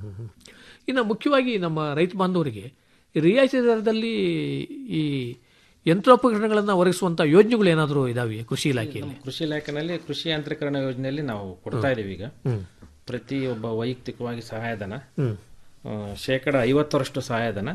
ಇನ್ನು ಮುಖ್ಯವಾಗಿ ನಮ್ಮ ರೈತ ಬಾಂಧವರಿಗೆ ರಿಯಾಯಿತಿ ದರದಲ್ಲಿ ಈ ಯಂತ್ರೋಪಕರಣಗಳನ್ನ ಒದಗಿಸುವಂತ ಯೋಜನೆಗಳು ಏನಾದರೂ ಇದಾವೆ ಕೃಷಿ ಇಲಾಖೆಯಲ್ಲಿ ಕೃಷಿ ಇಲಾಖೆನಲ್ಲಿ ಕೃಷಿ ಯಾಂತ್ರೀಕರಣ ಯೋಜನೆಯಲ್ಲಿ ನಾವು ಕೊಡ್ತಾ ಇದೀವಿ ಈಗ ಪ್ರತಿ ಒಬ್ಬ ವೈಯಕ್ತಿಕವಾಗಿ ಸಹಾಯಧನ ಆ, ಶೇಕಡ ಐವತ್ತರಷ್ಟು ಸಹಾಯಧನ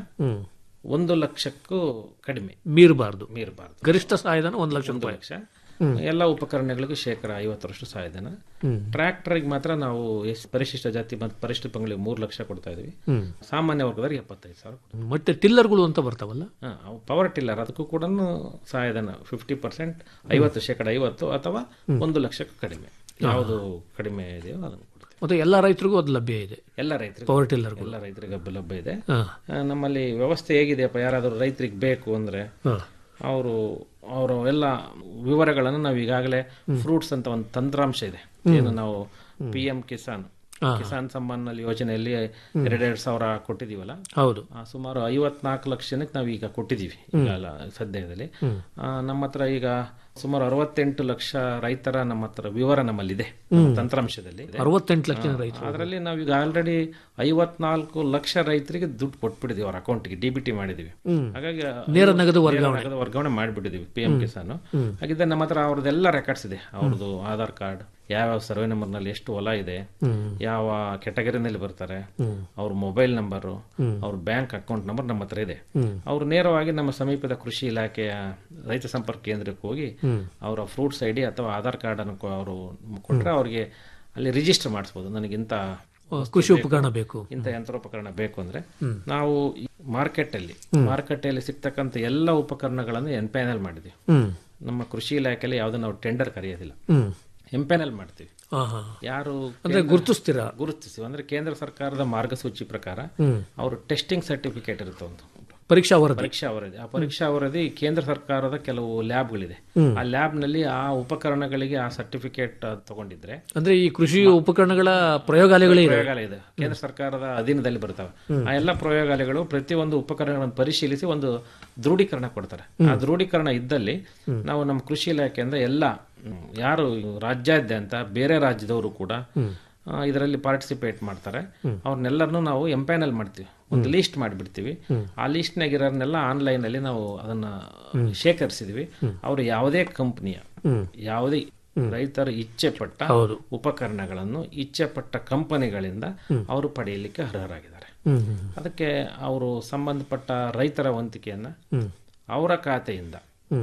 ಒಂದು ಲಕ್ಷಕ್ಕೂ ಕಡಿಮೆ ಮೀರಬಾರ್ದು ಮೀರಬಾರ್ದು ಗರಿಷ್ಠ ಸಹಾಯಧನ ಒಂದು ಲಕ್ಷ ಒಂದು ರೂಪಾಯಿ ಲಕ್ಷ ಎಲ್ಲ ಉಪಕರಣಗಳಿಗೂ ಶೇಕಡ ಐವತ್ತರಷ್ಟು ಸಹಾಯಧನ ಟ್ರ್ಯಾಕ್ಟರ್ಗೆ ಮಾತ್ರ ನಾವು ಎಸ್ ಪರಿಶಿಷ್ಟ ಜಾತಿ ಮತ್ತು ಪರಿಶಿಷ್ಟ ಪಂಗಡಿಗೆ ಮೂರು ಲಕ್ಷ ಕೊಡ್ತಾ ಇದೀವಿ ಸಾಮಾನ್ಯ ವರ್ಗದವ್ರಿಗೆ ಎಪ್ಪತ್ತೈದು ಸಾವಿರ ಕೊಡ್ತೀವಿ. ಮತ್ತೆ ಟಿಲ್ಲರ್ಗಳು ಅಂತ ಬರ್ತಾವಲ್ಲ ಹಾ, ಅವು ಪವರ್ ಟಿಲ್ಲರ್ ಅದಕ್ಕೂ ಕೂಡ ಸಹಾಯಧನ ಫಿಫ್ಟಿ ಪರ್ಸೆಂಟ್ ಐವತ್ತು ಶೇಕಡ ಐವತ್ತು ಅಥವಾ ಒಂದು ಲಕ್ಷಕ್ಕೂ ಕಡಿಮೆ ಯಾವುದು ಕಡಿಮೆ ಇದೆಯೋ ಅದನ್ನು ಕೊಡ್ತೀವಿ ಮತ್ತೆ ಎಲ್ಲ ರೈತರಿಗೂ ಅದು ಲಭ್ಯ ಇದೆ ಎಲ್ಲ ರೈತರಿಗೆ ಪವರ್ ಟಿಲ್ಲರ್ಗಳು ಎಲ್ಲ ರೈತರಿಗೆ ಲಭ್ಯ ಇದೆ ಹಾ. ಆ, ನಮ್ಮಲ್ಲಿ ವ್ಯವಸ್ಥೆ ಹೇಗಿದೆಯಪ್ಪ ಯಾರಾದರೂ ರೈತರಿಗೆ ಬೇಕು ಅಂದ್ರೆ ಹಾ. ಅವರು ಅವರ ಎಲ್ಲ ವಿವರಗಳನ್ನು ನಾವು ಈಗಾಗಲೇ ಫ್ರೂಟ್ಸ್ ಅಂತ ಒಂದು ತಂತ್ರಾಂಶ ಇದೆ ಏನು ನಾವು ಪಿ ಎಂ ಕಿಸಾನ್ ಕಿಸಾನ್ ಸಮ್ಮಾನ್ ನಲ್ಲಿ ಯೋಜನೆಯಲ್ಲಿ ಎರಡೆರಡು ಸಾವಿರ ಕೊಟ್ಟಿದೀವಲ್ಲ ಹೌದು ಆ, ಸುಮಾರು ಐವತ್ನಾಲ್ಕು ಲಕ್ಷ ಜನಕ್ಕೆ ನಾವು ಈಗ ಕೊಟ್ಟಿದ್ದೀವಿ ಈಗ ಅಲ್ಲ ಸದ್ಯದಲ್ಲಿ ಆ, ನಮ್ಮ ಹತ್ರ ಈಗ ಸುಮಾರು ಅರವತ್ತೆಂಟು ಲಕ್ಷ ರೈತರ ನಮ್ಮ ಹತ್ರ ವಿವರ ನಮ್ಮಲ್ಲಿದೆ ನಮ್ಮ ತಂತ್ರಾಂಶದಲ್ಲಿ ಇದೆ. ಅರವತ್ತೆಂಟು ಲಕ್ಷ ಜನ ರೈತರು ಅದರಲ್ಲಿ ನಾವೀಗ ಆಲ್ರೆಡಿ ಐವತ್ನಾಲ್ಕು ಲಕ್ಷ ರೈತರಿಗೆ ದುಡ್ಡು ಕೊಟ್ಬಿಟ್ಟಿದೀವಿ ಅವ್ರ ಅಕೌಂಟ್ಗೆ ಡಿ ಬಿ ಟಿ ಮಾಡಿದೀವಿ ಹಾಗಾಗಿ ನೇರ ನಗದು ನೇರ ನಗದು ವರ್ಗಾವಣೆ ಮಾಡಿಬಿಟ್ಟಿದೀವಿ ಪಿ ಎಂ ಕಿಸಾನ್ ಹಾಗಿದ್ದ ನಮ್ಮ ಹತ್ರ ಅವ್ರದ್ದೆಲ್ಲ ರೆಕಾರ್ಡ್ಸ್ ಇದೆ ಅವ್ರದ್ದು ಆಧಾರ್ ಕಾರ್ಡ್ ಯಾವ್ಯಾವ ಸರ್ವೆ ನಂಬರ್ ನಲ್ಲಿ ಎಷ್ಟು ಹೊಲ ಇದೆ ಯಾವ ಕೆಟಗರಿನಲ್ಲಿ ಬರ್ತಾರೆ ಅವ್ರ ಮೊಬೈಲ್ ನಂಬರು ಅವ್ರ ಬ್ಯಾಂಕ್ ಅಕೌಂಟ್ ನಂಬರ್ ನಮ್ಮ ಹತ್ರ ಇದೆ ಅವ್ರು ನೇರವಾಗಿ ನಮ್ಮ ಸಮೀಪದ ಕೃಷಿ ಇಲಾಖೆಯ ರೈತ ಸಂಪರ್ಕ ಕೇಂದ್ರಕ್ಕೆ ಹೋಗಿ ಅವರ ಫ್ರೂಟ್ಸ್ ಐ ಡಿ ಅಥವಾ ಆಧಾರ್ ಕಾರ್ಡ್ ಅನ್ನು ಅವರು ಕೊಟ್ರೆ ಅವ್ರಿಗೆ ಅಲ್ಲಿ ರಿಜಿಸ್ಟರ್ ಮಾಡಿಸ್ಬೋದು ನನಗಿಂತ ಕೃಷಿ ಉಪಕರಣ ಬೇಕು ಇಂಥ ಯಂತ್ರೋಪಕರಣ ಬೇಕು ಅಂದ್ರೆ ನಾವು ಮಾರ್ಕೆಟ್ ಅಲ್ಲಿ ಮಾರುಕಟ್ಟೆಯಲ್ಲಿ ಸಿಗ್ತಕ್ಕಂಥ ಎಲ್ಲ ಉಪಕರಣಗಳನ್ನು ಎನ್ಪ್ಯಾನಲ್ ಮಾಡಿದ್ವಿ ಹ್ಮ್ ನಮ್ಮ ಕೃಷಿ ಇಲಾಖೆಯಲ್ಲಿ ಯಾವ್ದು ನಾವು ಟೆಂಡರ್ ಕರೆಯೋದಿಲ್ಲ ಹ್ಮ್ ಎಂಪ್ಯಾನಲ್ ಮಾಡ್ತೀವಿ ಹಾ ಹಾ ಯಾರು ಅಂದ್ರೆ ಗುರುತಿಸ್ತೀರಾ ಗುರುತಿಸಿ ಅಂದ್ರೆ ಕೇಂದ್ರ ಸರ್ಕಾರದ ಮಾರ್ಗಸೂಚಿ ಪ್ರಕಾರ ಅವರು ಟೆಸ್ಟಿಂಗ್ ಸರ್ಟಿಫಿಕೇಟ್ ಇರುತ್ತೆ ಒಂದು ಪರೀಕ್ಷಾ ವರದಿ ಪರೀಕ್ಷಾ ವರದಿ ಆ ಪರೀಕ್ಷಾ ವರದಿ ಕೇಂದ್ರ ಸರ್ಕಾರದ ಕೆಲವು ಲ್ಯಾಬ್ಗಳಿದೆ ಆ ಲ್ಯಾಬ್ ನಲ್ಲಿ ಆ ಉಪಕರಣಗಳಿಗೆ ಆ ಸರ್ಟಿಫಿಕೇಟ್ ತಗೊಂಡಿದ್ರೆ ಅಂದ್ರೆ ಈ ಕೃಷಿ ಉಪಕರಣಗಳ ಪ್ರಯೋಗಾಲಯಗಳೇ ಇವೆ ಪ್ರಯೋಗಾಲಯ ಇದೆ ಕೇಂದ್ರ ಸರ್ಕಾರದ ಅಧೀನದಲ್ಲಿ ಬರ್ತವೆ ಆ ಎಲ್ಲ ಪ್ರಯೋಗಾಲಯಗಳು ಪ್ರತಿಯೊಂದು ಉಪಕರಣಗಳನ್ನು ಪರಿಶೀಲಿಸಿ ಒಂದು ದೃಢೀಕರಣ ಕೊಡ್ತಾರೆ ಆ ದೃಢೀಕರಣ ಇದ್ದಲ್ಲಿ ನಾವು ನಮ್ಮ ಕೃಷಿ ಇಲಾಖೆಯಿಂದ ಎಲ್ಲ ಹ್ಮ್, ಯಾರು ರಾಜ್ಯಾದ್ಯಂತ ಬೇರೆ ರಾಜ್ಯದವರು ಕೂಡ ಇದರಲ್ಲಿ ಪಾರ್ಟಿಸಿಪೇಟ್ ಮಾಡ್ತಾರೆ ಅವ್ರನ್ನೆಲ್ಲರನ್ನೂ ನಾವು ಎಂಪ್ಯಾನಲ್ ಮಾಡ್ತೀವಿ ಒಂದು ಲೀಸ್ಟ್ ಮಾಡಿಬಿಡ್ತೀವಿ ಆ ಲೀಸ್ಟ್ನಾಗ ಇರೋರ್ನೆಲ್ಲ ಆನ್ಲೈನ್ ಅಲ್ಲಿ ನಾವು ಅದನ್ನ ಶೇಖರಿಸಿದ್ವಿ ಅವರು ಯಾವುದೇ ಕಂಪನಿಯ ಯಾವುದೇ ರೈತರು ಇಚ್ಛೆ ಪಟ್ಟ ಹೌದು. ಉಪಕರಣಗಳನ್ನು ಇಚ್ಛೆ ಪಟ್ಟ ಕಂಪನಿಗಳಿಂದ ಅವರು ಪಡೆಯಲಿಕ್ಕೆ ಅರ್ಹರಾಗಿದ್ದಾರೆ ಹ್ಮ್ ಹ್ಮ್ ಅದಕ್ಕೆ ಅವರು ಸಂಬಂಧಪಟ್ಟ ರೈತರ ವಂತಿಕೆಯನ್ನ ಅವರ ಖಾತೆಯಿಂದ ಹ್ಮ್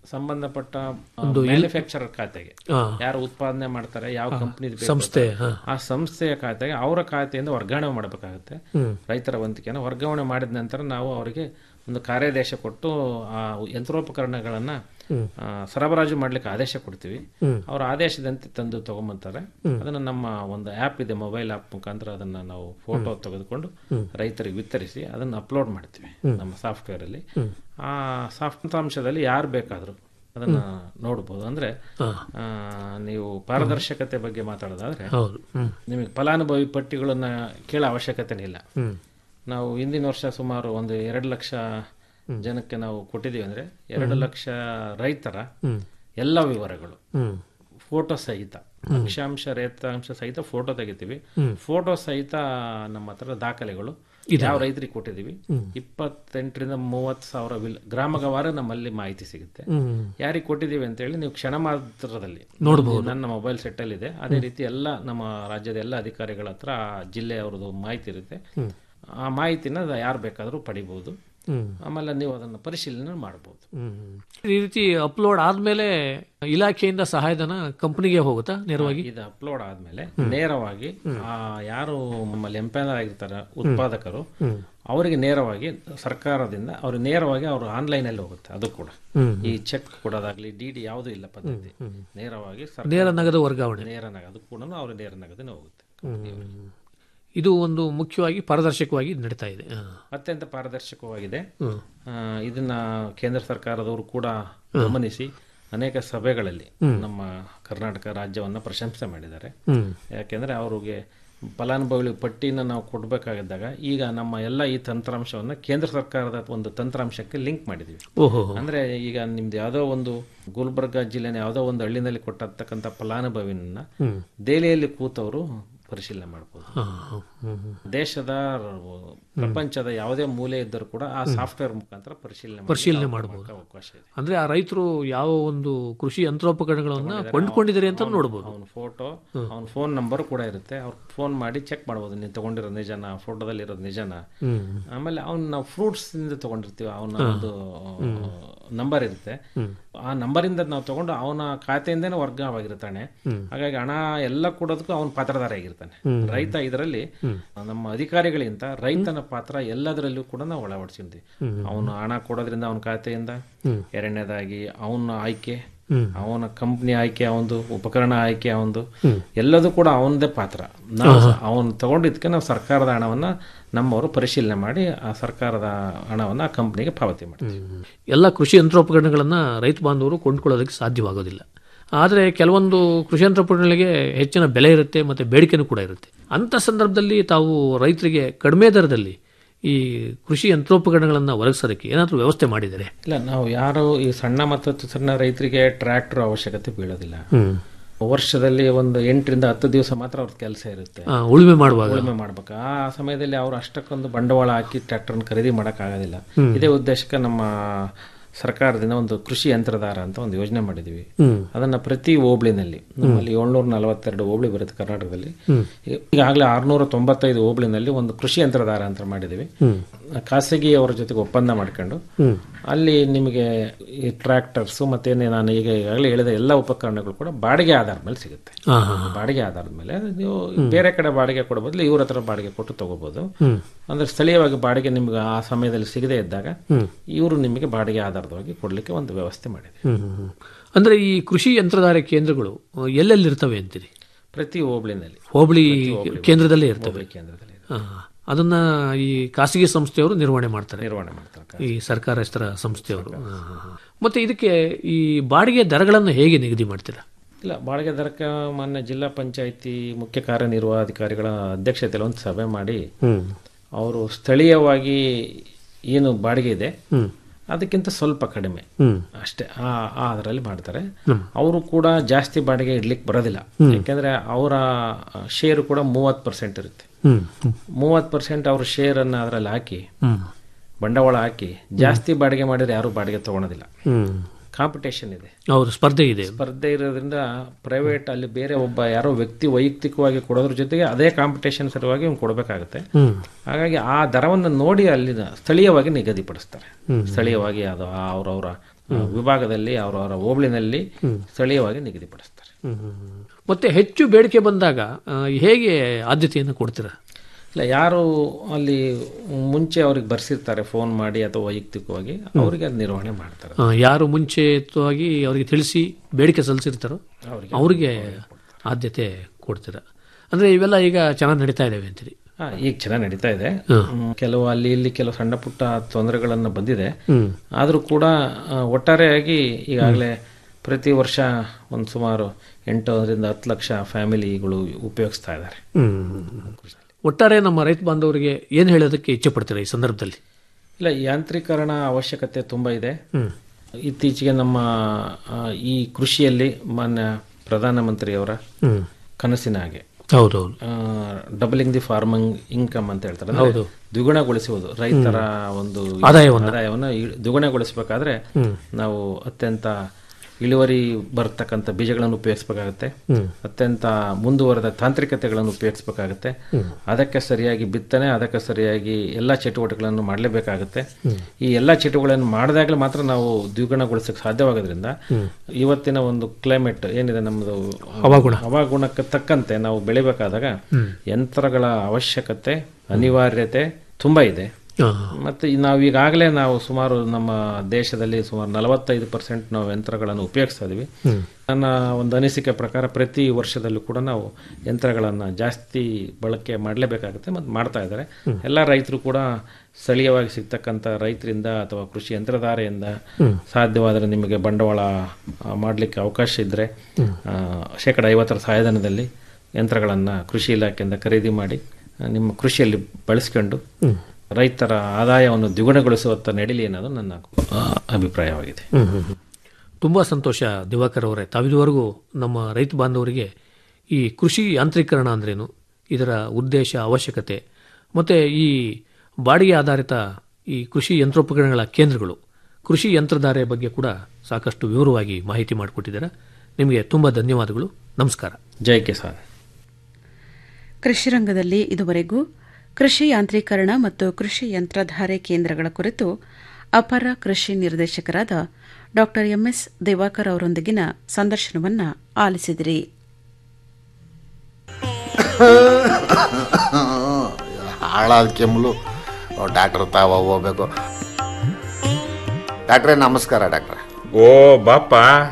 ಸಂಬಂಧಪಟ್ಟ ಮ್ಯಾನುಫ್ಯಾಕ್ಚರರ್ ಖಾತೆಗೆ ಹಾ. ಯಾರು ಉತ್ಪಾದನೆ ಮಾಡ್ತಾರೆ ಯಾವ ಕಂಪನಿ ಸಂಸ್ಥೆ, ಹಾ. ಆ ಸಂಸ್ಥೆಯ ಖಾತೆಗೆ ಅವರ ಖಾತೆಯಿಂದ ವರ್ಗಾವಣೆ ಮಾಡಬೇಕಾಗುತ್ತೆ ರೈತರ ವಂತಿಕೆಯನ್ನು ವರ್ಗಾವಣೆ ಮಾಡಿದ ನಂತರ ನಾವು ಅವರಿಗೆ ಒಂದು ಕಾರ್ಯಾದೇಶ ಕೊಟ್ಟು ಆ ಯಂತ್ರೋಪಕರಣಗಳನ್ನ ಆ, ಸರಬರಾಜು ಮಾಡ್ಲಿಕ್ಕೆ ಆದೇಶ ಕೊಡ್ತೀವಿ ಅವರ ಆದೇಶದಂತೆ ತಂದು ತಗೊಂಬಂತಾರೆ ಅದನ್ನ ನಮ್ಮ ಒಂದು ಆ್ಯಪ್ ಇದೆ ಮೊಬೈಲ್ ಆ್ಯಪ್ ಮುಖಾಂತರ ಅದನ್ನ ನಾವು ಫೋಟೋ ತೆಗೆದುಕೊಂಡು ರೈತರಿಗೆ ವಿತರಿಸಿ ಅದನ್ನ ಅಪ್ಲೋಡ್ ಮಾಡ್ತೀವಿ ನಮ್ಮ ಸಾಫ್ಟ್ವೇರ್ ಅಲ್ಲಿ ಆ ಸಾಫ್ಟ್ವೇರ್ ಯಾರು ಬೇಕಾದ್ರು ಅದನ್ನ ನೋಡ್ಬೋದು ಅಂದ್ರೆ ಆ, ನೀವು ಪಾರದರ್ಶಕತೆ ಬಗ್ಗೆ ಮಾತಾಡೋದಾದ್ರೆ ಹೌದು ಹ್ಮ್ ನಿಮಗೆ ಫಲಾನುಭವಿ ಪಟ್ಟಿಗಳನ್ನ ಕೇಳೋ ಅವಶ್ಯಕತೆನೇ ಇಲ್ಲ ನಾವು ಹಿಂದಿನ ವರ್ಷ ಸುಮಾರು ಒಂದು ಎರಡು ಲಕ್ಷ ಜನಕ್ಕೆ ನಾವು ಕೊಟ್ಟಿದ್ದೀವಿ ಅಂದ್ರೆ ಎರಡು ಲಕ್ಷ ರೈತರ ಎಲ್ಲ ವಿವರಗಳು ಹ್ಮ್ ಫೋಟೋ ಸಹಿತ ಅಕ್ಷಾಂಶ ರೇತಾಂಶ ಸಹಿತ ಫೋಟೋ ತೆಗಿತೀವಿ ಫೋಟೋ ಸಹಿತ ನಮ್ಮ ಹತ್ರ ದಾಖಲೆಗಳು ಯಾವ ರೈತರಿಗೆ ಕೊಟ್ಟಿದ್ದೀವಿ ಇಪ್ಪತ್ತೆಂಟರಿಂದ ಮೂವತ್ತು ಸಾವಿರ ವಿಲ್ ಗ್ರಾಮಗವಾರ ನಮ್ಮಲ್ಲಿ ಮಾಹಿತಿ ಸಿಗುತ್ತೆ ಯಾರಿಗೆ ಕೊಟ್ಟಿದ್ದೀವಿ ಅಂತ ಹೇಳಿ ನೀವು ಕ್ಷಣ ಮಾತ್ರದಲ್ಲಿ ನನ್ನ ಮೊಬೈಲ್ ಸೆಟ್ ಅಲ್ಲಿ ಇದೆ ಅದೇ ರೀತಿ ಎಲ್ಲ ನಮ್ಮ ರಾಜ್ಯದ ಎಲ್ಲ ಅಧಿಕಾರಿಗಳ ಹತ್ರ ಆ ಜಿಲ್ಲೆ ಅವ್ರದ್ದು ಮಾಹಿತಿ ಇರುತ್ತೆ ಆ ಮಾಹಿತಿನ ಯಾರು ಬೇಕಾದರೂ ಪಡಿಬಹುದು ಆಮೇಲೆ ನೀವು ಅದನ್ನು ಪರಿಶೀಲನೆ ಮಾಡಬಹುದು ಈ ರೀತಿ ಅಪ್ಲೋಡ್ ಆದ್ಮೇಲೆ ಇಲಾಖೆಯಿಂದ ಸಹಾಯಧನ ಕಂಪನಿಗೆ ಹೋಗುತ್ತಾ ನೇರವಾಗಿ ಇದು ಅಪ್ಲೋಡ್ ಆದ್ಮೇಲೆ ನೇರವಾಗಿ ಆ ಯಾರು ನಮ್ಮಲ್ಲಿ ಎಂಪೈನರ್ ಆಗಿರ್ತಾರೆ ಉತ್ಪಾದಕರು ಅವರಿಗೆ ನೇರವಾಗಿ ಸರ್ಕಾರದಿಂದ ಅವ್ರಿಗೆ ನೇರವಾಗಿ ಅವರು ಆನ್ಲೈನ್ ಅಲ್ಲಿ ಹೋಗುತ್ತೆ ಅದು ಕೂಡ ಈ ಚೆಕ್ ಕೊಡೋದಾಗ್ಲಿ ಡಿ ಡಿ ಯಾವುದೂ ಇಲ್ಲ ಪದ್ಧತಿ ನೇರವಾಗಿ ಸರ್ಕಾರ- ನೇರ ನಗದು ವರ್ಗಾವಣೆ ನೇರ ನಗದು ಅದು ಕೂಡ ಅವ್ರ ನೇರ ನಗದಿನ ಹೋಗುತ್ತೆ ಇದು ಒಂದು ಮುಖ್ಯವಾಗಿ ಪಾರದರ್ಶಕವಾಗಿ ನಡೀತಾ ಇದೆ ಹಾ. ಅತ್ಯಂತ ಪಾರದರ್ಶಕವಾಗಿದೆ ಆ, ಇದನ್ನ ಕೇಂದ್ರ ಸರ್ಕಾರದವರು ಕೂಡ ಗಮನಿಸಿ ಅನೇಕ ಸಭೆಗಳಲ್ಲಿ ನಮ್ಮ ಕರ್ನಾಟಕ ರಾಜ್ಯವನ್ನ ಪ್ರಶಂಸೆ ಮಾಡಿದ್ದಾರೆ ಯಾಕೆಂದ್ರೆ ಅವ್ರಿಗೆ ಫಲಾನುಭವಿ ಪಟ್ಟಿನ ನಾವು ಕೊಡಬೇಕಾಗಿದ್ದಾಗ ಈಗ ನಮ್ಮ ಎಲ್ಲ ಈ ತಂತ್ರಾಂಶವನ್ನ ಕೇಂದ್ರ ಸರ್ಕಾರದ ಒಂದು ತಂತ್ರಾಂಶಕ್ಕೆ ಲಿಂಕ್ ಮಾಡಿದೀವಿ ಓಹೋ ಅಂದ್ರೆ ಈಗ ನಿಮ್ದು ಯಾವುದೋ ಒಂದು ಗುಲ್ಬರ್ಗ ಜಿಲ್ಲೆನ ಯಾವುದೋ ಒಂದು ಹಳ್ಳಿನಲ್ಲಿ ಕೊಟ್ಟಿರ್ತಕ್ಕಂಥ ಫಲಾನುಭವಿನ ದೆಹಲಿಯಲ್ಲಿ ಕೂತವರು ಪರಿಶೀಲನೆ ಮಾಡಬಹುದು ಹಾ, ಹಾ, ಹ್ಮ್, ಹ್ಮ್. ದೇಶದ ಪ್ರಪಂಚದ ಯಾವುದೇ ಮೂಲೆ ಇದ್ದರೂ ಕೂಡ ಆ ಸಾಫ್ಟ್ವೇರ್ ಮುಖಾಂತರ ಪರಿಶೀಲನೆ ಮಾಡ್ಲಿಕ್ಕೆ ಪರಿಶೀಲನೆ ಅವಕಾಶ ಮಾಡಬಹುದು ಅವಕಾಶ ಇದೆ ಅಂದ್ರೆ ಆ ರೈತರು ಯಾವ ಒಂದು ಕೃಷಿ ಯಂತ್ರೋಪಕರಣಗಳನ್ನ ಕೊಂಡ್ಕೊಂಡಿದ್ದಾರೆ ಅಂತ ನೋಡಬಹುದು ಅವನ ಫೋಟೋ ಅವನ ಫೋನ್ ನಂಬರ್ ಕೂಡ ಇರುತ್ತೆ ಅವ್ರು ಫೋನ್ ಮಾಡಿ ಚೆಕ್ ಮಾಡ್ಬೋದು ನೀನು ತಗೊಂಡಿರೋ ನಿಜನ ಫೋಟೋದಲ್ಲಿ ಇರೋದು ನಿಜನ ಆಮೇಲೆ ಅವ್ನ ನಾವು ಫ್ರೂಟ್ಸ್ ಇಂದ ತಗೊಂಡಿರ್ತೀವಿ ಅವನ ಒಂದು ನಂಬರ್ ಇರುತ್ತೆ ಆ ನಂಬರಿಂದ ನಾವು ತಗೊಂಡು ಅವನ ಖಾತೆಯಿಂದನೇ ವರ್ಗವಾಗಿರ್ತಾನೆ ಹಾಗಾಗಿ ಹಣ ಎಲ್ಲ ಕೊಡೋದಕ್ಕೂ ಅವನ ಪಾತ್ರಧಾರ ಆಗಿರ್ತಾನೆ ರೈತ ಇದರಲ್ಲಿ ನಮ್ಮ ಅಧಿಕಾರಿಗಳಿಗಿಂತ ರೈತನ ಪಾತ್ರ ಎಲ್ಲದರಲ್ಲೂ ಕೂಡ ನಾವು ಅಳವಡಿಸಿದ್ವಿ ಅವನು ಹಣ ಕೊಡೋದ್ರಿಂದ ಅವನ ಖಾತೆಯಿಂದ ಎರಡನೇದಾಗಿ ಅವನ ಆಯ್ಕೆ ಅವನ ಕಂಪ್ನಿ ಆಯ್ಕೆ ಅವನದು ಉಪಕರಣ ಆಯ್ಕೆ ಅವನದು ಎಲ್ಲದೂ ಕೂಡ ಅವನದೇ ಪಾತ್ರ ನಾವು ಅವನು ತಗೊಂಡಿದ್ದಕ್ಕೆ ನಾವು ಸರ್ಕಾರದ ಹಣವನ್ನ ನಮ್ಮವರು ಪರಿಶೀಲನೆ ಮಾಡಿ ಆ ಸರ್ಕಾರದ ಹಣವನ್ನ ಆ ಕಂಪ್ನಿಗೆ ಪಾವತಿ ಮಾಡ್ತೀವಿ ಎಲ್ಲ ಕೃಷಿ ಯಂತ್ರೋಪಕರಣಗಳನ್ನ ರೈತ ಬಾಂಧವರು ಕೊಂಡ್ಕೊಳ್ಳೋದಕ್ಕೆ ಸಾಧ್ಯವಾಗೋದಿಲ್ಲ ಆದರೆ ಕೆಲವೊಂದು ಕೃಷಿ ಯಂತ್ರೋಪಕರಣಗಳಿಗೆ ಹೆಚ್ಚಿನ ಬೆಲೆ ಇರುತ್ತೆ ಮತ್ತೆ ಬೇಡಿಕೆನೂ ಕೂಡ ಇರುತ್ತೆ ಅಂತ ಸಂದರ್ಭದಲ್ಲಿ ತಾವು ರೈತರಿಗೆ ಕಡಿಮೆ ದರದಲ್ಲಿ ಈ ಕೃಷಿ ಯಂತ್ರೋಪಕರಣಗಳನ್ನ ಒದಗಿಸೋದಕ್ಕೆ ಏನಾದರೂ ವ್ಯವಸ್ಥೆ ಮಾಡಿದ್ದಾರೆ ಇಲ್ಲ ನಾವು ಯಾರು ಈ ಸಣ್ಣ ಮತ್ತು ಅತಿ ಸಣ್ಣ ರೈತರಿಗೆ ಟ್ರ್ಯಾಕ್ಟರ್ ಅವಶ್ಯಕತೆ ಬೀಳೋದಿಲ್ಲ ವರ್ಷದಲ್ಲಿ ಒಂದು ಎಂಟರಿಂದ ಹತ್ತು ದಿವಸ ಮಾತ್ರ ಅವ್ರ ಕೆಲಸ ಇರುತ್ತೆ ಆ, ಉಳುಮೆ ಮಾಡುವಾಗ ಉಳುಮೆ ಮಾಡ್ಬೇಕು ಆ ಸಮಯದಲ್ಲಿ ಅವ್ರು ಅಷ್ಟಕ್ಕೊಂದು ಬಂಡವಾಳ ಹಾಕಿ ಟ್ರ್ಯಾಕ್ಟರ್ನ ಖರೀದಿ ಮಾಡೋಕ್ಕಾಗೋದಿಲ್ಲ ಇದೇ ಉದ್ದೇಶಕ್ಕೆ ನಮ್ಮ ಸರ್ಕಾರದಿಂದ ಒಂದು ಕೃಷಿ ಯಂತ್ರಧಾರ ಅಂತ ಒಂದು ಯೋಜನೆ ಮಾಡಿದೀವಿ ಅದನ್ನ ಪ್ರತಿ ಹೋಬಳಿನಲ್ಲಿ ನಮ್ಮಲ್ಲಿ ಏಳ್ನೂರ ನಲವತ್ತೆರಡು ಹೋಬಳಿ ಬರುತ್ತೆ ಕರ್ನಾಟಕದಲ್ಲಿ ಈಗಾಗಲೇ ಆರ್ನೂರ ತೊಂಬತ್ತೈದು ಹೋಬಳಿನಲ್ಲಿ ಒಂದು ಕೃಷಿ ಯಂತ್ರಧಾರ ಅಂತ ಮಾಡಿದೀವಿ ಖಾಸಗಿಯವರ ಜೊತೆಗೆ ಒಪ್ಪಂದ ಮಾಡ್ಕೊಂಡು ಅಲ್ಲಿ ನಿಮಗೆ ಈ ಟ್ರ್ಯಾಕ್ಟರ್ಸ್ ಮತ್ತೇನೆ ನಾನು ಈಗ ಈಗಾಗಲೇ ಹೇಳಿದ ಎಲ್ಲ ಉಪಕರಣಗಳು ಕೂಡ ಬಾಡಿಗೆ ಆಧಾರದ ಮೇಲೆ ಸಿಗುತ್ತೆ ಹಾ ಹಾ ಬಾಡಿಗೆ ಆಧಾರದ ಮೇಲೆ ನೀವು ಬೇರೆ ಕಡೆ ಬಾಡಿಗೆ ಕೊಡೋ ಬದಲು ಇವ್ರ ಹತ್ರ ಬಾಡಿಗೆ ಕೊಟ್ಟು ತಗೋಬಹುದು ಅಂದ್ರೆ ಸ್ಥಳೀಯವಾಗಿ ಬಾಡಿಗೆ ನಿಮ್ಗೆ ಆ ಸಮಯದಲ್ಲಿ ಸಿಗದೇ ಇದ್ದಾಗ ಇವರು ನಿಮಗೆ ಬಾಡಿಗೆ ಆಧಾರವಾಗಿ ಕೊಡ್ಲಿಕ್ಕೆ ಒಂದು ವ್ಯವಸ್ಥೆ ಮಾಡಿದೆ ಹ್ಮ್, ಹ್ಮ್, ಹ್ಮ್. ಅಂದ್ರೆ ಈ ಕೃಷಿ ಯಂತ್ರಧಾರೆ ಕೇಂದ್ರಗಳು ಆ, ಎಲ್ಲೆಲ್ಲಿ ಇರ್ತವೆ ಅಂತೀರಿ ಪ್ರತಿ ಹೋಬಳಿನಲ್ಲಿ ಹೋಬಳಿ ಕೇಂದ್ರದಲ್ಲೇ ಇರ್ತವೆ ಹೋಬಳಿ ಕೇಂದ್ರದಲ್ಲಿ ಆ, ಅದನ್ನ ಈ ಖಾಸಗಿ ಸಂಸ್ಥೆಯವರು ನಿರ್ವಹಣೆ ಮಾಡ್ತಾರೆ ನಿರ್ವಹಣೆ ಮಾಡ್ತಾರೆ ಈ ಸರ್ಕಾರೇತರ ಸಂಸ್ಥೆಯವರು ಆ, ಆ, ಆ. ಮತ್ತೆ ಇದಕ್ಕೆ ಈ ಬಾಡಿಗೆ ದರಗಳನ್ನು ಹೇಗೆ ನಿಗದಿ ಮಾಡ್ತೀರಾ ಇಲ್ಲ ಬಾಡಿಗೆ ದರಕ್ಕೆ ಮಾನ್ಯ ಜಿಲ್ಲಾ ಪಂಚಾಯಿತಿ ಮುಖ್ಯ ಕಾರ್ಯನಿರ್ವಹಣಾಧಿಕಾರಿಗಳ ಅಧ್ಯಕ್ಷತೆಯಲ್ಲಿ ಒಂದು ಸಭೆ ಮಾಡಿ ಅವರು ಸ್ಥಳೀಯವಾಗಿ ಏನು ಬಾಡಿಗೆ ಇದೆ ಅದಕ್ಕಿಂತ ಸ್ವಲ್ಪ ಕಡಿಮೆ ಅಷ್ಟೇ ಆ ಆ ಅದರಲ್ಲಿ ಮಾಡ್ತಾರೆ ಅವರು ಕೂಡ ಜಾಸ್ತಿ ಬಾಡಿಗೆ ಇಡ್ಲಿಕ್ಕೆ ಬರೋದಿಲ್ಲ ಯಾಕೆಂದ್ರೆ ಅವರ ಶೇರು ಕೂಡ ಮೂವತ್ತು ಪರ್ಸೆಂಟ್ ಇರುತ್ತೆ ಹ್ಮ್ ಹ್ಮ್, ಮೂವತ್ತು ಪರ್ಸೆಂಟ್ ಅವ್ರ ಶೇರ್ ಅನ್ನ ಅದರಲ್ಲಿ ಹಾಕಿ ಹ್ಮ್ ಬಂಡವಾಳ ಹಾಕಿ ಜಾಸ್ತಿ ಬಾಡಿಗೆ ಮಾಡಿದ್ರೆ ಯಾರು ಬಾಡಿಗೆ ತಗೊಳೋದಿಲ್ಲ ಹ್ಮ್ ಕಾಂಪಿಟೇಷನ್ ಇದೆ ಹೌದು ಸ್ಪರ್ಧೆ ಇದೆ ಸ್ಪರ್ಧೆ ಇರೋದ್ರಿಂದ ಪ್ರೈವೇಟ್ ಅಲ್ಲಿ ಬೇರೆ ಒಬ್ಬ ಯಾರೋ ವ್ಯಕ್ತಿ ವೈಯಕ್ತಿಕವಾಗಿ ಕೊಡೋದ್ರ ಜೊತೆಗೆ ಅದೇ ಕಾಂಪಿಟೇಷನ್ ಸಲುವಾಗಿ ಅವ್ನು ಕೊಡಬೇಕಾಗುತ್ತೆ ಹ್ಮ್ ಹಾಗಾಗಿ ಆ ದರವನ್ನು ನೋಡಿ ಅಲ್ಲಿನ ಸ್ಥಳೀಯವಾಗಿ ನಿಗದಿಪಡಿಸ್ತಾರೆ ಸ್ಥಳೀಯವಾಗಿ ಅದು ಅವ್ರವರ ಆ, ವಿಭಾಗದಲ್ಲಿ ಅವರವರ ಹೋಬಳಿನಲ್ಲಿ ಸ್ಥಳೀಯವಾಗಿ ನಿಗದಿಪಡಿಸ್ತಾರೆ ಮತ್ತೆ ಹೆಚ್ಚು ಬೇಡಿಕೆ ಬಂದಾಗ ಆ, ಹೇಗೆ ಆದ್ಯತೆಯನ್ನು ಕೊಡ್ತೀರಾ ಇಲ್ಲ ಯಾರು ಅಲ್ಲಿ ಮುಂಚೆ ಅವ್ರಿಗೆ ಬರ್ಸಿರ್ತಾರೆ ಫೋನ್ ಮಾಡಿ ಅಥವಾ ವೈಯಕ್ತಿಕವಾಗಿ ಅವರಿಗೆ ಅದು ನಿರ್ವಹಣೆ ಮಾಡ್ತಾರೆ ಆ, ಯಾರು ಮುಂಚಿತವಾಗಿ ಅವರಿಗೆ ತಿಳಿಸಿ ಬೇಡಿಕೆ ಸಲ್ಲಿಸಿರ್ತಾರೋ ಅವರಿಗೆ ಆದ್ಯತೆ ಕೊಡ್ತೀರಾ ಅಂದ್ರೆ ಇವೆಲ್ಲ ಈಗ ಚೆನ್ನಾಗಿ ನಡೀತಾ ಇದ್ದಾವೆ ಅಂತೀರಿ ಹಾ, ಈಗ ಚೆನ್ನಾಗಿ ನಡೀತಾ ಇದೆ ಹ್ಮ್, ಕೆಲವು ಅಲ್ಲಿ ಇಲ್ಲಿ ಕೆಲವು ಸಣ್ಣ ಪುಟ್ಟ ತೊಂದರೆಗಳನ್ನು ಬಂದಿದೆ ಆದರೂ ಕೂಡ ಆ, ಒಟ್ಟಾರೆಯಾಗಿ ಈಗಾಗಲೇ ಪ್ರತಿ ವರ್ಷ ಒಂದು ಸುಮಾರು ಎಂಟರಿಂದ ಹತ್ತು ಲಕ್ಷ ಫ್ಯಾಮಿಲಿಗಳು ಉಪಯೋಗಿಸ್ತಾ ಇದ್ದಾರೆ ಒಟ್ಟಾರೆ ನಮ್ಮ ರೈತ ಬಾಂಧವರಿಗೆ ಏನು ಹೇಳೋದಕ್ಕೆ ಇಚ್ಛೆ ಪಡ್ತೀರಾ ಈ ಸಂದರ್ಭದಲ್ಲಿ ಇಲ್ಲ ಯಾಂತ್ರೀಕರಣ ಅವಶ್ಯಕತೆ ತುಂಬ ಇದೆ ಇತ್ತೀಚೆಗೆ ನಮ್ಮ ಆ, ಈ ಕೃಷಿಯಲ್ಲಿ ಮಾನ್ಯ ಪ್ರಧಾನಮಂತ್ರಿಯವರ ಕನಸಿನ ಹಾಗೆ ಹೌದೌದು ಡಬಲಿಂಗ್ ದಿ ಫಾರ್ಮಿಂಗ್ ಇನ್ಕಮ್ ಅಂತ ಹೇಳ್ತಾರೆ ಅಂದ್ರೆ ದ್ವಿಗುಣಗೊಳಿಸುವುದು ರೈತರ ಒಂದು ಆದಾಯವನ್ನ. ಆದಾಯವನ್ನು ಇ- ದ್ವಿಗುಣಗೊಳಿಸಬೇಕಾದ್ರೆ ನಾವು ಅತ್ಯಂತ ಇಳುವರಿ ಬರ್ತಕ್ಕಂಥ ಬೀಜಗಳನ್ನು ಉಪಯೋಗಿಸಬೇಕಾಗುತ್ತೆ ಅತ್ಯಂತ ಮುಂದುವರೆದ ತಾಂತ್ರಿಕತೆಗಳನ್ನು ಉಪಯೋಗಿಸಬೇಕಾಗುತ್ತೆ ಅದಕ್ಕೆ ಸರಿಯಾಗಿ ಬಿತ್ತನೆ ಅದಕ್ಕೆ ಸರಿಯಾಗಿ ಎಲ್ಲ ಚಟುವಟಿಕೆಗಳನ್ನು ಮಾಡಲೇಬೇಕಾಗುತ್ತೆ ಈ ಎಲ್ಲ ಚಟುವಟಿಕೆಗಳನ್ನು ಮಾಡಿದಾಗಲೇ ಮಾತ್ರ ನಾವು ದ್ವಿಗುಣಗೊಳಿಸಕ್ಕೆ ಸಾಧ್ಯವಾಗೋದ್ರಿಂದ ಇವತ್ತಿನ ಒಂದು ಕ್ಲೈಮೇಟ್ ಏನಿದೆ ನಮ್ಮದು ಹವಾಗುಣ. ಹವಾಗುಣಕ್ಕೆ ತಕ್ಕಂತೆ ನಾವು ಬೆಳಿಬೇಕಾದಾಗ ಯಂತ್ರಗಳ ಅವಶ್ಯಕತೆ ಅನಿವಾರ್ಯತೆ ತುಂಬಾ ಇದೆ ಆ, ಮತ್ತೆ ಈ ನಾವು ಈಗಾಗಲೇ ನಾವು ಸುಮಾರು ನಮ್ಮ ದೇಶದಲ್ಲಿ ಸುಮಾರು ನಲವತ್ತೈದು ಪರ್ಸೆಂಟ್ ನಾವು ಯಂತ್ರಗಳನ್ನು ಉಪಯೋಗಿಸ್ತಾ ಇದೀವಿ ನನ್ನ ಒಂದು ಅನಿಸಿಕೆ ಪ್ರಕಾರ ಪ್ರತಿ ವರ್ಷದಲ್ಲೂ ಕೂಡ ನಾವು ಯಂತ್ರಗಳನ್ನು ಜಾಸ್ತಿ ಬಳಕೆ ಮಾಡಲೇಬೇಕಾಗುತ್ತೆ ಮತ್ತು ಮಾಡ್ತಾ ಇದ್ದಾರೆ ಎಲ್ಲ ರೈತರು ಕೂಡ ಸ್ಥಳೀಯವಾಗಿ ಸಿಗ್ತಕ್ಕಂಥ ರೈತರಿಂದ ಅಥವಾ ಕೃಷಿ ಯಂತ್ರಧಾರೆಯಿಂದ ಸಾಧ್ಯವಾದರೆ ನಿಮಗೆ ಬಂಡವಾಳ ಮಾಡಲಿಕ್ಕೆ ಅವಕಾಶ ಇದ್ದರೆ ಶೇಕಡ ಐವತ್ತರ ಸಹಾಯಧನದಲ್ಲಿ ಯಂತ್ರಗಳನ್ನು ಕೃಷಿ ಇಲಾಖೆಯಿಂದ ಖರೀದಿ ಮಾಡಿ ಆ, ನಿಮ್ಮ ಕೃಷಿಯಲ್ಲಿ ಬಳಸ್ಕೊಂಡು ರೈತರ ಆದಾಯವನ್ನು ದ್ವಿಗುಣಗೊಳಿಸುವತ್ತ ನಡೀಲಿ ಅನ್ನೋದು ನನ್ನ ಆ, ಅಭಿಪ್ರಾಯವಾಗಿದೆ ತುಂಬಾ ಸಂತೋಷ ದಿವಾಕರ್ ಅವರೇ ತಾವಿದುವರೆಗೂ ನಮ್ಮ ರೈತ ಬಾಂಧವರಿಗೆ ಈ ಕೃಷಿ ಯಾಂತ್ರೀಕರಣ ಅಂದ್ರೇನು ಇದರ ಉದ್ದೇಶ ಅವಶ್ಯಕತೆ ಮತ್ತೆ ಈ ಬಾಡಿಗೆ ಆಧಾರಿತ ಈ ಕೃಷಿ ಯಂತ್ರೋಪಕರಣಗಳ ಕೇಂದ್ರಗಳು ಕೃಷಿ ಯಂತ್ರಧಾರೆ ಬಗ್ಗೆ ಕೂಡ ಸಾಕಷ್ಟು ವಿವರವಾಗಿ ಮಾಹಿತಿ ಮಾಡಿಕೊಟ್ಟಿದ್ದೀರಾ ನಿಮಗೆ ತುಂಬ ಧನ್ಯವಾದಗಳು ನಮಸ್ಕಾರ ಜೈ ಕಿಸಾನ್ ಕೃಷಿ ರಂಗದಲ್ಲಿ ಇದುವರೆಗೂ ಕೃಷಿ ಯಾಂತ್ರೀಕರಣ ಮತ್ತು ಕೃಷಿ ಯಂತ್ರಧಾರೆ ಕೇಂದ್ರಗಳ ಕುರಿತು ಅಪರ ಕೃಷಿ ನಿರ್ದೇಶಕರಾದ ಡಾ ಎಂಎಸ್ ದಿವಾಕರ್ ಅವರೊಂದಿಗಿನ ಸಂದರ್ಶನವನ್ನ ಆಲಿಸಿದಿರಿ ಹಾಳಾದ ಕೆಮ್ಮಲು ಡಾಕ್ಟರ್ ತಾವ ಹೋಗ್ಬೇಕು ಡಾಕ್ಟ್ರೇ ನಮಸ್ಕಾರ ಡಾಕ್ಟ್ರೆ ಓ ಬಾಪ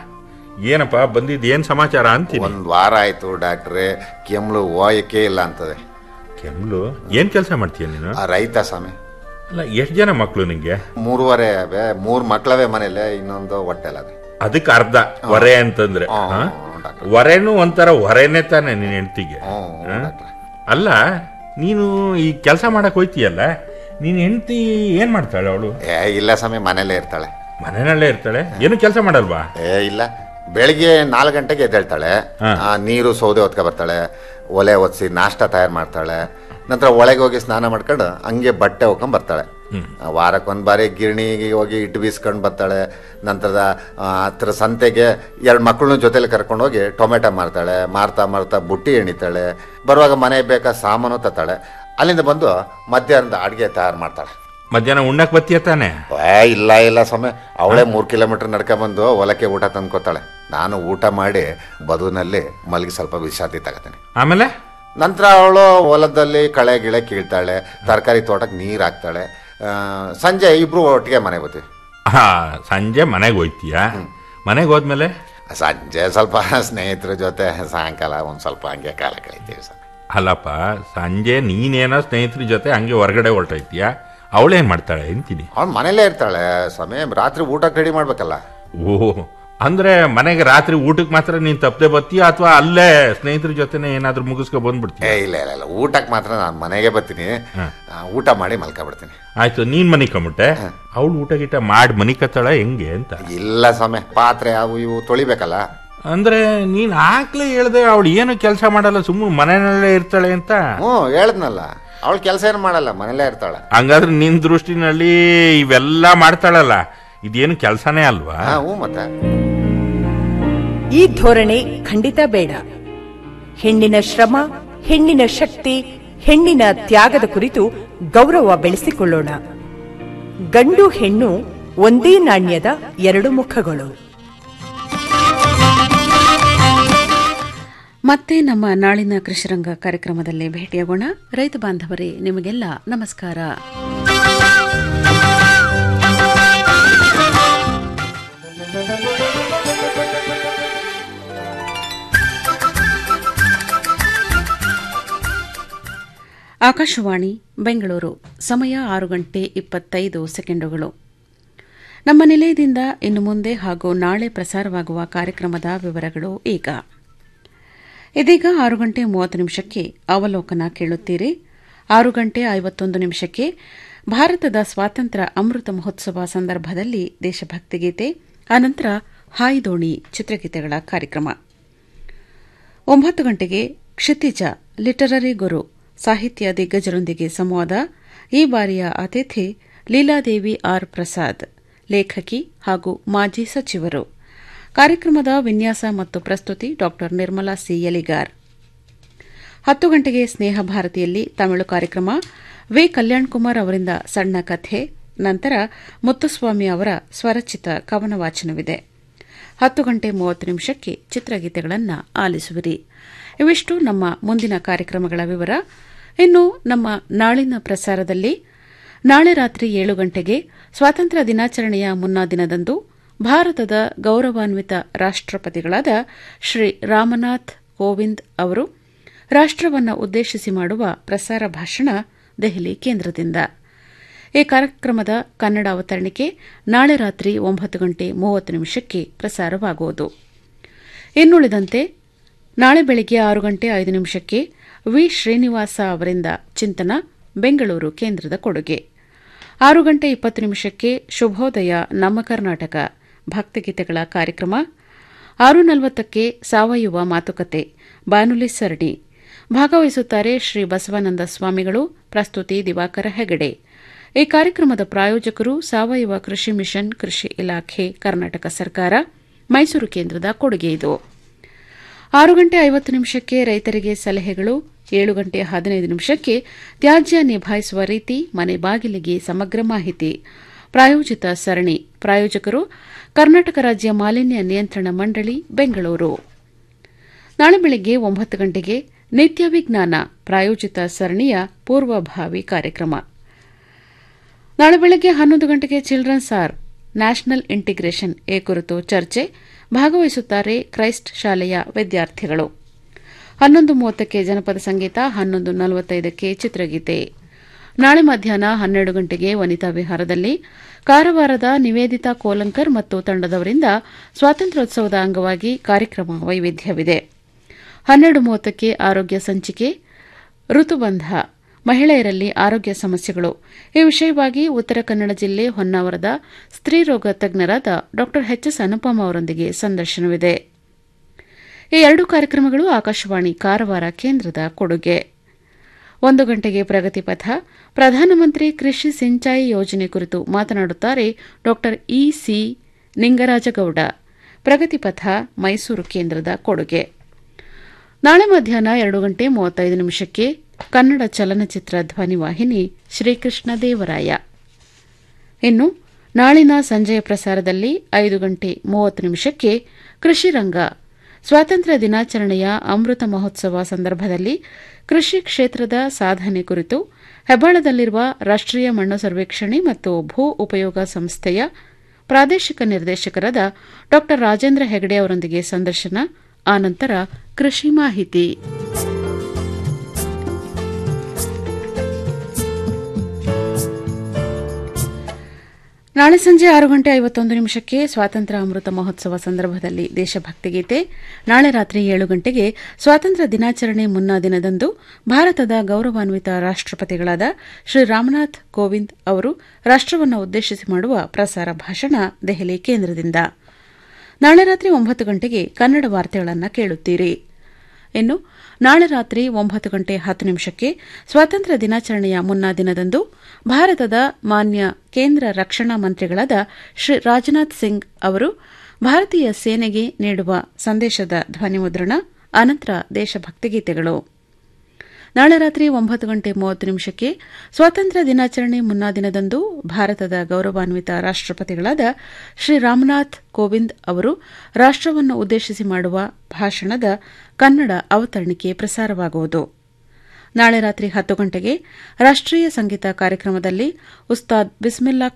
ಏನಪ್ಪ ಬಂದಿದ್ ಏನ್ ಸಮಾಚಾರ ಅಂತೀನಿ ಒಂದು ವಾರ ಆಯ್ತು ಡಾಕ್ಟ್ರೇ ಕೆಮ್ಮಲು ಹೋಯಕ್ಕೆ ಇಲ್ಲ ಅಂತದೆ ಕೆಮ್ಲು ಏನ್ ಕೆಲಸ ಮಾಡ್ತೀಯ ನೀನು ಆ ರೈತ ಸ್ವಾಮಿ ಅಲ್ಲ ಎಷ್ಟು ಜನ ಮಕ್ಳು ನಿಂಗೆ ಮೂರುವರೆ ಅವೆ ಮೂರು ಮಕ್ಳವೆ ಮನೇಲೆ ಇನ್ನೊಂದು ಹೊಟ್ಟೆಲದೆ ಅದಕ್ಕೆ ಅರ್ಧ ಹೊರೆ ಅಂತಂದ್ರೆ ಹ್ಮ್, ಹಾ? ಡಾಕ್ಟ್ರೆ. ಹೊರೆನೂ ಒಂಥರ ಹೊರೆನೇ ತಾನೆ ನಿನ್ ಹೆಂಡತಿಗೆ ಹ್ಮ್, ಡಾಕ್ಟ್ರೆ. ಅಲ್ಲ ನೀನು ಈ ಕೆಲಸ ಮಾಡಕ್ ಹೋಯ್ತೀಯಲ್ಲ ನೀನ್ ಹೆಂಡತಿ ಏನ್ ಮಾಡ್ತಾಳೆ ಅವಳು ಏ ಇಲ್ಲ ಸ್ವಾಮಿ ಮನೇಲೇ ಇರ್ತಾಳೆ ಮನೆಯಲ್ಲೇ ಇರ್ತಾಳೆ ಏನು ಕೆಲಸ ಮಾಡಲ್ವಾ ಏ ಇಲ್ಲ ಬೆಳಿಗ್ಗೆ ನಾಲ್ಕು ಗಂಟೆಗೆ ಎದ್ದೇಳ್ತಾಳೆ ಆ, ನೀರು ಸೌದೆ ಹೊತ್ಕೊ ಬರ್ತಾಳೆ ಒಲೆ ಒತ್ಸಿ ನಾಷ್ಟ ತಯಾರು ಮಾಡ್ತಾಳೆ ನಂತರ ಒಳಗೆ ಹೋಗಿ ಸ್ನಾನ ಮಾಡ್ಕೊಂಡು ಹಂಗೆ ಬಟ್ಟೆ ಹೋಗ್ಕೊಂಡ್ ಬರ್ತಾಳೆ ಆ, ವಾರಕ್ಕೊಂದ್ ಬಾರಿ ಗಿರಣಿಗೆ ಹೋಗಿ ಇಟ್ಟು ಬೀಸ್ಕೊಂಡು ಬರ್ತಾಳೆ ನಂತರದ ಆ, ಹತ್ರ ಸಂತೆಗೆ ಎರಡು ಮಕ್ಕಳನ್ನ ಜೊತೆಲಿ ಕರ್ಕೊಂಡು ಹೋಗಿ ಟೊಮೆಟೊ ಮಾರ್ತಾಳೆ ಮಾರ್ತಾ ಮಾರ್ತಾ ಬುಟ್ಟಿ ಎಣಿತಾಳೆ ಬರುವಾಗ ಮನೆಗೆ ಬೇಕಾ ಸಾಮಾನು ತತ್ತಾಳೆ ಅಲ್ಲಿಂದ ಬಂದು ಮಧ್ಯಾಹ್ನದ ಅಡುಗೆ ತಯಾರು ಮಾಡ್ತಾಳೆ ಮಧ್ಯಾಹ್ನ ಉಣ್ಣಕ್ ಬತ್ತೀಯ ತಾನೆ ಏ ಇಲ್ಲ ಇಲ್ಲ ಸ್ವಾಮಿ ಅವಳೇ ಮೂರು ಕಿಲೋಮೀಟರ್ ನಡ್ಕೊಂಬಂದು ಹೊಲಕ್ಕೆ ಊಟ ತಂದ್ಕೊತಾಳೆ ನಾನು ಊಟ ಮಾಡಿ ಬದುನಲ್ಲಿ ಮಲಗಿ ಸ್ವಲ್ಪ ವಿಶ್ರಾಂತಿ ತಗೋತೀನಿ ಆಮೇಲೆ ನಂತರ ಅವಳು ಹೊಲದಲ್ಲಿ ಕಳೆ ಗಿಳೆ ಕೀಳ್ತಾಳೆ ತರಕಾರಿ ತೋಟಕ್ಕೆ ನೀರು ಹಾಕ್ತಾಳೆ ಆ, ಸಂಜೆ ಇಬ್ರು ಒಟ್ಟಿಗೆ ಮನೆಗೆ ಬರ್ತೀವಿ ಹಾ ಸಂಜೆ ಮನೆಗೆ ಹೋಯ್ತೀಯ ಮನೆಗೆ ಹೋದ್ಮೇಲೆ ಸಂಜೆ ಸ್ವಲ್ಪ ಸ್ನೇಹಿತರ ಜೊತೆ ಸಾಯಂಕಾಲ ಒಂದು ಸ್ವಲ್ಪ ಹಂಗೆ ಕಾಲ ಕಳಿತೀವಿ ಸ್ವಾಮಿ ಅಲ್ಲಪ್ಪ ಸಂಜೆ ನೀನೇನೋ ಸ್ನೇಹಿತರ ಜೊತೆ ಹಂಗೆ ಹೊರಗಡೆ ಹೊರಟೋಯ್ತೀಯ ಅವಳೇನ್ ಮಾಡ್ತಾಳೆ ಅಂತೀನಿ ಅವಳು ಮನೇಲೇ ಇರ್ತಾಳೆ ಸ್ವಾಮಿ ರಾತ್ರಿ ಊಟಕ್ಕೆ ರೆಡಿ ಮಾಡ್ಬೇಕಲ್ಲ ಓ ಅಂದ್ರೆ ಮನೆಗೆ ರಾತ್ರಿ ಊಟಕ್ಕೆ ಮಾತ್ರ ನೀನ್ ತಪ್ಪದೆ ಬರ್ತೀಯ ಅಥವಾ ಅಲ್ಲೇ ಸ್ನೇಹಿತರ ಜೊತೆನೆ ಏನಾದ್ರೂ ಮುಗಿಸ್ಕೊ ಬಂದ್ಬಿಡ್ತೀಯ ಏ ಇಲ್ಲ ಇಲ್ಲ ಇಲ್ಲ ಊಟಕ್ಕೆ ಮಾತ್ರ ನಾನು ಮನೆಗೆ ಬರ್ತೀನಿ ಆ, ಊಟ ಮಾಡಿ ಮಲ್ಕೊಬಿಡ್ತೀನಿ ಆಯ್ತು ನೀನ್ ಮನಿಕೊಂಬಿಟ್ಟೆ ಅವಳು ಊಟ ಗೀಟ ಮಾಡಿ ಮನಿಕತ್ತಾಳ ಹೆಂಗೆ ಅಂತ ಇಲ್ಲ ಸ್ವಾಮಿ ಪಾತ್ರೆ ಅವು ಇವು ತೊಳಿಬೇಕಲ್ಲ ಅಂದ್ರೆ ನೀನ್ ಆಗ್ಲೇ ಹೇಳ್ದೆ ಅವಳು ಏನು ಕೆಲಸ ಮಾಡಲ್ಲ ಸುಮ್ಮನೆ ಮನೆಯಲ್ಲೇ ಇರ್ತಾಳೆ ಅಂತ ಹ್ಞೂ ಹೇಳದ್ನಲ್ಲ ಅವಳು ಕೆಲಸ ಏನು ಮಾಡಲ್ಲ ಮನೇಲೇ ಇರ್ತಾಳೆ ಹಂಗಾದ್ರೆ ನಿನ್ ದೃಷ್ಟಿನಲ್ಲಿ ಇವೆಲ್ಲ ಮಾಡ್ತಾಳಲ್ಲ ಇದೇನು ಕೆಲಸನೇ ಅಲ್ವಾ ಹಾ ಹ್ಞೂ ಮತ್ತೆ ಈ ಧೋರಣೆ ಖಂಡಿತ ಬೇಡ ಹೆಣ್ಣಿನ ಶ್ರಮ ಹೆಣ್ಣಿನ ಶಕ್ತಿ ಹೆಣ್ಣಿನ ತ್ಯಾಗದ ಕುರಿತು ಗೌರವ ಬೆಳೆಸಿಕೊಳ್ಳೋಣ ಗಂಡು ಹೆಣ್ಣು ಒಂದೇ ನಾಣ್ಯದ ಎರಡು ಮುಖಗಳು ಮತ್ತೆ ನಮ್ಮ ನಾಳಿನ ಕೃಷಿರಂಗ ಕಾರ್ಯಕ್ರಮದಲ್ಲಿ ಭೇಟಿಯಾಗೋಣ ರೈತ ಬಾಂಧವರೇ ನಿಮಗೆಲ್ಲ ನಮಸ್ಕಾರ ಆಕಾಶವಾಣಿ ಬೆಂಗಳೂರು ಸಮಯ ಆರು ಗಂಟೆ ಇಪ್ಪತ್ತೈದು ಸೆಕೆಂಡುಗಳು ನಮ್ಮ ನಿಲಯದಿಂದ ಇನ್ನು ಮುಂದೆ ಹಾಗೂ ನಾಳೆ ಪ್ರಸಾರವಾಗುವ ಕಾರ್ಯಕ್ರಮದ ವಿವರಗಳು ಈಗ ಇದೀಗ ಆರು ಗಂಟೆ ಮೂವತ್ತು ನಿಮಿಷಕ್ಕೆ ಅವಲೋಕನ ಕೇಳುತ್ತೀರಿ ಆರು ಗಂಟೆ ಐವತ್ತೊಂದು ನಿಮಿಷಕ್ಕೆ ಭಾರತದ ಸ್ವಾತಂತ್ರ್ಯ ಅಮೃತ ಮಹೋತ್ಸವ ಸಂದರ್ಭದಲ್ಲಿ ದೇಶಭಕ್ತಿ ಗೀತೆ ಅನಂತರ ಹಾಯ್ ದೋಣಿ ಚಿತ್ರಗೀತೆಗಳ ಕಾರ್ಯಕ್ರಮ ಒಂಬತ್ತು ಗಂಟೆಗೆ ಕ್ಷಿತಿಜ ಲಿಟರರಿ ಗುರು ಸಾಹಿತ್ಯ ದಿಗ್ಗಜರೊಂದಿಗೆ ಸಂವಾದ ಈ ಬಾರಿಯ ಅತಿಥಿ ಲೀಲಾದೇವಿ ಆರ್ ಪ್ರಸಾದ್ ಲೇಖಕಿ ಹಾಗೂ ಮಾಜಿ ಸಚಿವರು ಕಾರ್ಯಕ್ರಮದ ವಿನ್ಯಾಸ ಮತ್ತು ಪ್ರಸ್ತುತಿ ಡಾ ನಿರ್ಮಲಾ ಸಿ ಯಲಿಗಾರ್ ಹತ್ತು ಗಂಟೆಗೆ ಸ್ನೇಹ ಭಾರತಿಯಲ್ಲಿ ತಮಿಳು ಕಾರ್ಯಕ್ರಮ ವಿ ಕಲ್ಯಾಣ್ ಕುಮಾರ್ ಅವರಿಂದ ಸಣ್ಣ ಕಥೆ ನಂತರ ಮುತ್ತುಸ್ವಾಮಿ ಅವರ ಸ್ವರಚಿತ ಕವನ ವಾಚನವಿದೆ ಹತ್ತು ಗಂಟೆ ಮೂವತ್ತು ನಿಮಿಷಕ್ಕೆ ಚಿತ್ರಗೀತೆಗಳನ್ನು ಆಲಿಸುವಿರಿ ಇವಿಷ್ಟು ನಮ್ಮ ಮುಂದಿನ ಕಾರ್ಯಕ್ರಮಗಳ ವಿವರ ಇನ್ನು ನಮ್ಮ ನಾಳಿನ ಪ್ರಸಾರದಲ್ಲಿ ನಾಳೆ ರಾತ್ರಿ ಏಳು ಗಂಟೆಗೆ ಸ್ವಾತಂತ್ರ್ಯ ದಿನಾಚರಣೆಯ ಮುನ್ನಾ ದಿನದಂದು ಭಾರತದ ಗೌರವಾನ್ವಿತ ರಾಷ್ಟಪತಿಗಳಾದ ಶ್ರೀ ರಾಮನಾಥ್ ಕೋವಿಂದ್ ಅವರು ರಾಷ್ಟವನ್ನು ಉದ್ದೇಶಿಸಿ ಮಾಡುವ ಪ್ರಸಾರ ಭಾಷಣ ದೆಹಲಿ ಕೇಂದ್ರದಿಂದ ಈ ಕಾರ್ಯಕ್ರಮದ ಕನ್ನಡ ಅವತರಣಿಕೆ ನಾಳೆ ರಾತ್ರಿ ಒಂಬತ್ತು ಗಂಟೆ ಮೂವತ್ತು ನಿಮಿಷಕ್ಕೆ ಪ್ರಸಾರವಾಗುವುದು ಇನ್ನುಳಿದಂತೆ ನಾಳೆ ಬೆಳಗ್ಗೆ ಆರು ಗಂಟೆ ಐದು ನಿಮಿಷಕ್ಕೆ ವಿ ಶ್ರೀನಿವಾಸ ಅವರಿಂದ ಚಿಂತನ ಬೆಂಗಳೂರು ಕೇಂದ್ರದ ಕೊಡುಗೆ ಆರು ಗಂಟೆ ಇಪ್ಪತ್ತು ನಿಮಿಷಕ್ಕೆ ಶುಭೋದಯ ನಮ್ಮ ಕರ್ನಾಟಕ ಭಕ್ತಿಗೀತೆಗಳ ಕಾರ್ಯಕ್ರಮ ಆರು ನಲವತ್ತಕ್ಕೆ ಸಾವಯವ ಮಾತುಕತೆ ಬಾನುಲಿ ಸರಣಿ ಭಾಗವಹಿಸುತ್ತಾರೆ ಶ್ರೀ ಬಸವಾನಂದ ಸ್ವಾಮಿಗಳು ಪ್ರಸ್ತುತಿ ದಿವಾಕರ ಹೆಗಡೆ ಈ ಕಾರ್ಯಕ್ರಮದ ಪ್ರಾಯೋಜಕರು ಸಾವಯವ ಕೃಷಿ ಮಿಷನ್ ಕೃಷಿ ಇಲಾಖೆ ಕರ್ನಾಟಕ ಸರ್ಕಾರ ಮೈಸೂರು ಕೇಂದ್ರದ ಕೊಡುಗೆ ಇದು ಆರು ಗಂಟೆ ಐವತ್ತು ನಿಮಿಷಕ್ಕೆ ರೈತರಿಗೆ ಸಲಹೆಗಳು ಏಳು ಗಂಟೆ ಹದಿನೈದು ನಿಮಿಷಕ್ಕೆ ತ್ಯಾಜ್ಯ ನಿಭಾಯಿಸುವ ರೀತಿ ಮನೆ ಬಾಗಿಲಿಗೆ ಸಮಗ್ರ ಮಾಹಿತಿ ಪ್ರಾಯೋಜಿತ ಸರಣಿ ಪ್ರಾಯೋಜಕರು ಕರ್ನಾಟಕ ರಾಜ್ಯ ಮಾಲಿನ್ಯ ನಿಯಂತ್ರಣ ಮಂಡಳಿ ಬೆಂಗಳೂರು ನಾಳೆ ಬೆಳಗ್ಗೆ ಒಂಬತ್ತು ಗಂಟೆಗೆ ನಿತ್ಯ ವಿಜ್ಞಾನ ಪ್ರಾಯೋಜಿತ ಸರಣಿಯ ಪೂರ್ವಭಾವಿ ಕಾರ್ಯಕ್ರಮ ನಾಳೆ ಬೆಳಗ್ಗೆ ಹನ್ನೊಂದು ಗಂಟೆಗೆ ಚಿಲ್ಡ್ರನ್ಸ್ ಆರ್ ನ್ಯಾಷನಲ್ ಇಂಟಿಗ್ರೇಷನ್ ಈ ಕುರಿತು ಚರ್ಚೆ ಭಾಗವಹಿಸುತ್ತಾರೆ ಕ್ರೈಸ್ಟ್ ಶಾಲೆಯ ವಿದ್ಯಾರ್ಥಿಗಳು ಹನ್ನೊಂದು ಮೂವತ್ತಕ್ಕೆ ಜನಪದ ಸಂಗೀತ ಹನ್ನೊಂದು ನಲವತ್ತೈದಕ್ಕೆ ಚಿತ್ರಗೀತೆ ನಾಳೆ ಮಧ್ಯಾಹ್ನ ಹನ್ನೆರಡು ಗಂಟೆಗೆ ವನಿತಾ ವಿಹಾರದಲ್ಲಿ ಕಾರವಾರದ ನಿವೇದಿತಾ ಕೋಲಂಕರ್ ಮತ್ತು ತಂಡದವರಿಂದ ಸ್ವಾತಂತ್ರ್ಯೋತ್ಸವದ ಅಂಗವಾಗಿ ಕಾರ್ಯಕ್ರಮ ವೈವಿಧ್ಯವಿದೆ ಹನ್ನೆರಡು ಮೂವತ್ತಕ್ಕೆ ಆರೋಗ್ಯ ಸಂಚಿಕೆ ಋತುಬಂಧ ಮಹಿಳೆಯರಲ್ಲಿ ಆರೋಗ್ಯ ಸಮಸ್ಯೆಗಳು ಈ ವಿಷಯವಾಗಿ ಉತ್ತರ ಕನ್ನಡ ಜಿಲ್ಲೆ ಹೊನ್ನಾವರದ ಸ್ತ್ರೀರೋಗ ತಜ್ಞರಾದ ಡಾ ಎಚ್ ಎಸ್ ಅನುಪಮ ಅವರೊಂದಿಗೆ ಸಂದರ್ಶನವಿದೆ ಈ ಎರಡು ಕಾರ್ಯಕ್ರಮಗಳು ಆಕಾಶವಾಣಿ ಕಾರವಾರ ಕೇಂದ್ರದ ಕೊಡುಗೆ ಒಂದು ಗಂಟೆಗೆ ಪ್ರಗತಿ ಪಥ ಪ್ರಧಾನಮಂತ್ರಿ ಕೃಷಿ ಸಿಂಚಾಯಿ ಯೋಜನೆ ಕುರಿತು ಮಾತನಾಡುತ್ತಾರೆ ಡಾ ಇಸಿ ನಿಂಗರಾಜಗೌಡ ಪ್ರಗತಿ ಪಥ ಮೈಸೂರು ಕೇಂದ್ರದ ಕೊಡುಗೆ ನಾಳೆ ಮಧ್ಯಾಹ್ನ ಎರಡು ಗಂಟೆ ಮೂವತ್ತೈದು ನಿಮಿಷಕ್ಕೆ ಕನ್ನಡ ಚಲನಚಿತ್ರ ಧ್ವನಿವಾಹಿನಿ ಶ್ರೀಕೃಷ್ಣ ದೇವರಾಯ ಇನ್ನು ನಾಳಿನ ಸಂಜೆಯ ಪ್ರಸಾರದಲ್ಲಿ ಐದು ಗಂಟೆ ಮೂವತ್ತು ನಿಮಿಷಕ್ಕೆ ಕೃಷಿ ರಂಗ ಸ್ವಾತಂತ್ರ್ಯ ದಿನಾಚರಣೆಯ ಅಮೃತ ಮಹೋತ್ಸವ ಸಂದರ್ಭದಲ್ಲಿ ಕೃಷಿ ಕ್ಷೇತ್ರದ ಸಾಧನೆ ಕುರಿತು ಹೆಬ್ಬಾಳದಲ್ಲಿರುವ ರಾಷ್ಟೀಯ ಮಣ್ಣು ಸರ್ವೇಕ್ಷಣೆ ಮತ್ತು ಭೂ ಉಪಯೋಗ ಸಂಸ್ಥೆಯ ಪ್ರಾದೇಶಿಕ ನಿರ್ದೇಶಕರಾದ ಡಾ ರಾಜೇಂದ್ರ ಹೆಗಡೆ ಅವರೊಂದಿಗೆ ಸಂದರ್ಶನ ಆನಂತರ ಕೃಷಿ ಮಾಹಿತಿ ನಾಳೆ ಸಂಜೆ ಆರು ಗಂಟೆ ಐವತ್ತೊಂದು ನಿಮಿಷಕ್ಕೆ ಸ್ವಾತಂತ್ರ್ಯ ಅಮೃತ ಮಹೋತ್ಸವ ಸಂದರ್ಭದಲ್ಲಿ ದೇಶಭಕ್ತಿ ಗೀತೆ ನಾಳೆ ರಾತ್ರಿ ಏಳು ಗಂಟೆಗೆ ಸ್ವಾತಂತ್ರ್ಯ ದಿನಾಚರಣೆ ಮುನ್ನಾ ದಿನದಂದು ಭಾರತದ ಗೌರವಾನ್ವಿತ ರಾಷ್ಟಪತಿಗಳಾದ ಶ್ರೀ ರಾಮನಾಥ್ ಕೋವಿಂದ್ ಅವರು ರಾಷ್ಟವನ್ನು ಉದ್ದೇಶಿಸಿ ಮಾಡುವ ಪ್ರಸಾರ ಭಾಷಣ ದೆಹಲಿ ಕೇಂದ್ರದಿಂದ ನಾಳೆ ರಾತ್ರಿ ಒಂಬತ್ತು ಗಂಟೆಗೆ ಕನ್ನಡ ವಾರ್ತೆಗಳನ್ನು ಕೇಳುತ್ತೀರಿ ಇನ್ನು ನಾಳೆ ರಾತ್ರಿ ಒಂಬತ್ತು ಗಂಟೆ ಹತ್ತು ನಿಮಿಷಕ್ಕೆ ಸ್ವಾತಂತ್ರ್ಯ ದಿನಾಚರಣೆಯ ಮುನ್ನಾ ದಿನದಂದು ಭಾರತದ ಮಾನ್ಯ ಕೇಂದ್ರ ರಕ್ಷಣಾ ಮಂತ್ರಿಗಳಾದ ಶ್ರೀ ರಾಜನಾಥ್ ಸಿಂಗ್ ಅವರು ಭಾರತೀಯ ಸೇನೆಗೆ ನೀಡುವ ಸಂದೇಶದ ಧ್ವನಿಮುದ್ರಣ ಅನಂತರ ದೇಶಭಕ್ತಿ ಗೀತೆಗಳು ನಾಳೆ ರಾತ್ರಿ ಒಂಬತ್ತು ಗಂಟೆ ಮೂವತ್ತು ನಿಮಿಷಕ್ಕೆ ಸ್ವಾತಂತ್ರ್ಯ ದಿನಾಚರಣೆ ಮುನ್ನಾ ದಿನದಂದು ಭಾರತದ ಗೌರವಾನ್ವಿತ ರಾಷ್ಟ್ರಪತಿಗಳಾದ ಶ್ರೀ ರಾಮನಾಥ್ ಕೋವಿಂದ್ ಅವರು ರಾಷ್ಟ್ರವನ್ನು ಉದ್ದೇಶಿಸಿ ಮಾಡುವ ಭಾಷಣದ ಕನ್ನಡ ಅವತರಣಿಕೆ ಪ್ರಸಾರವಾಗುವುದು ನಾಳೆ ರಾತ್ರಿ ಹತ್ತು ಗಂಟೆಗೆ ರಾಷ್ಟ್ರೀಯ ಸಂಗೀತ ಕಾರ್ಯಕ್ರಮದಲ್ಲಿ ಉಸ್ತಾದ್ ಬಿಸ್ಮಿಲ್ಲಾ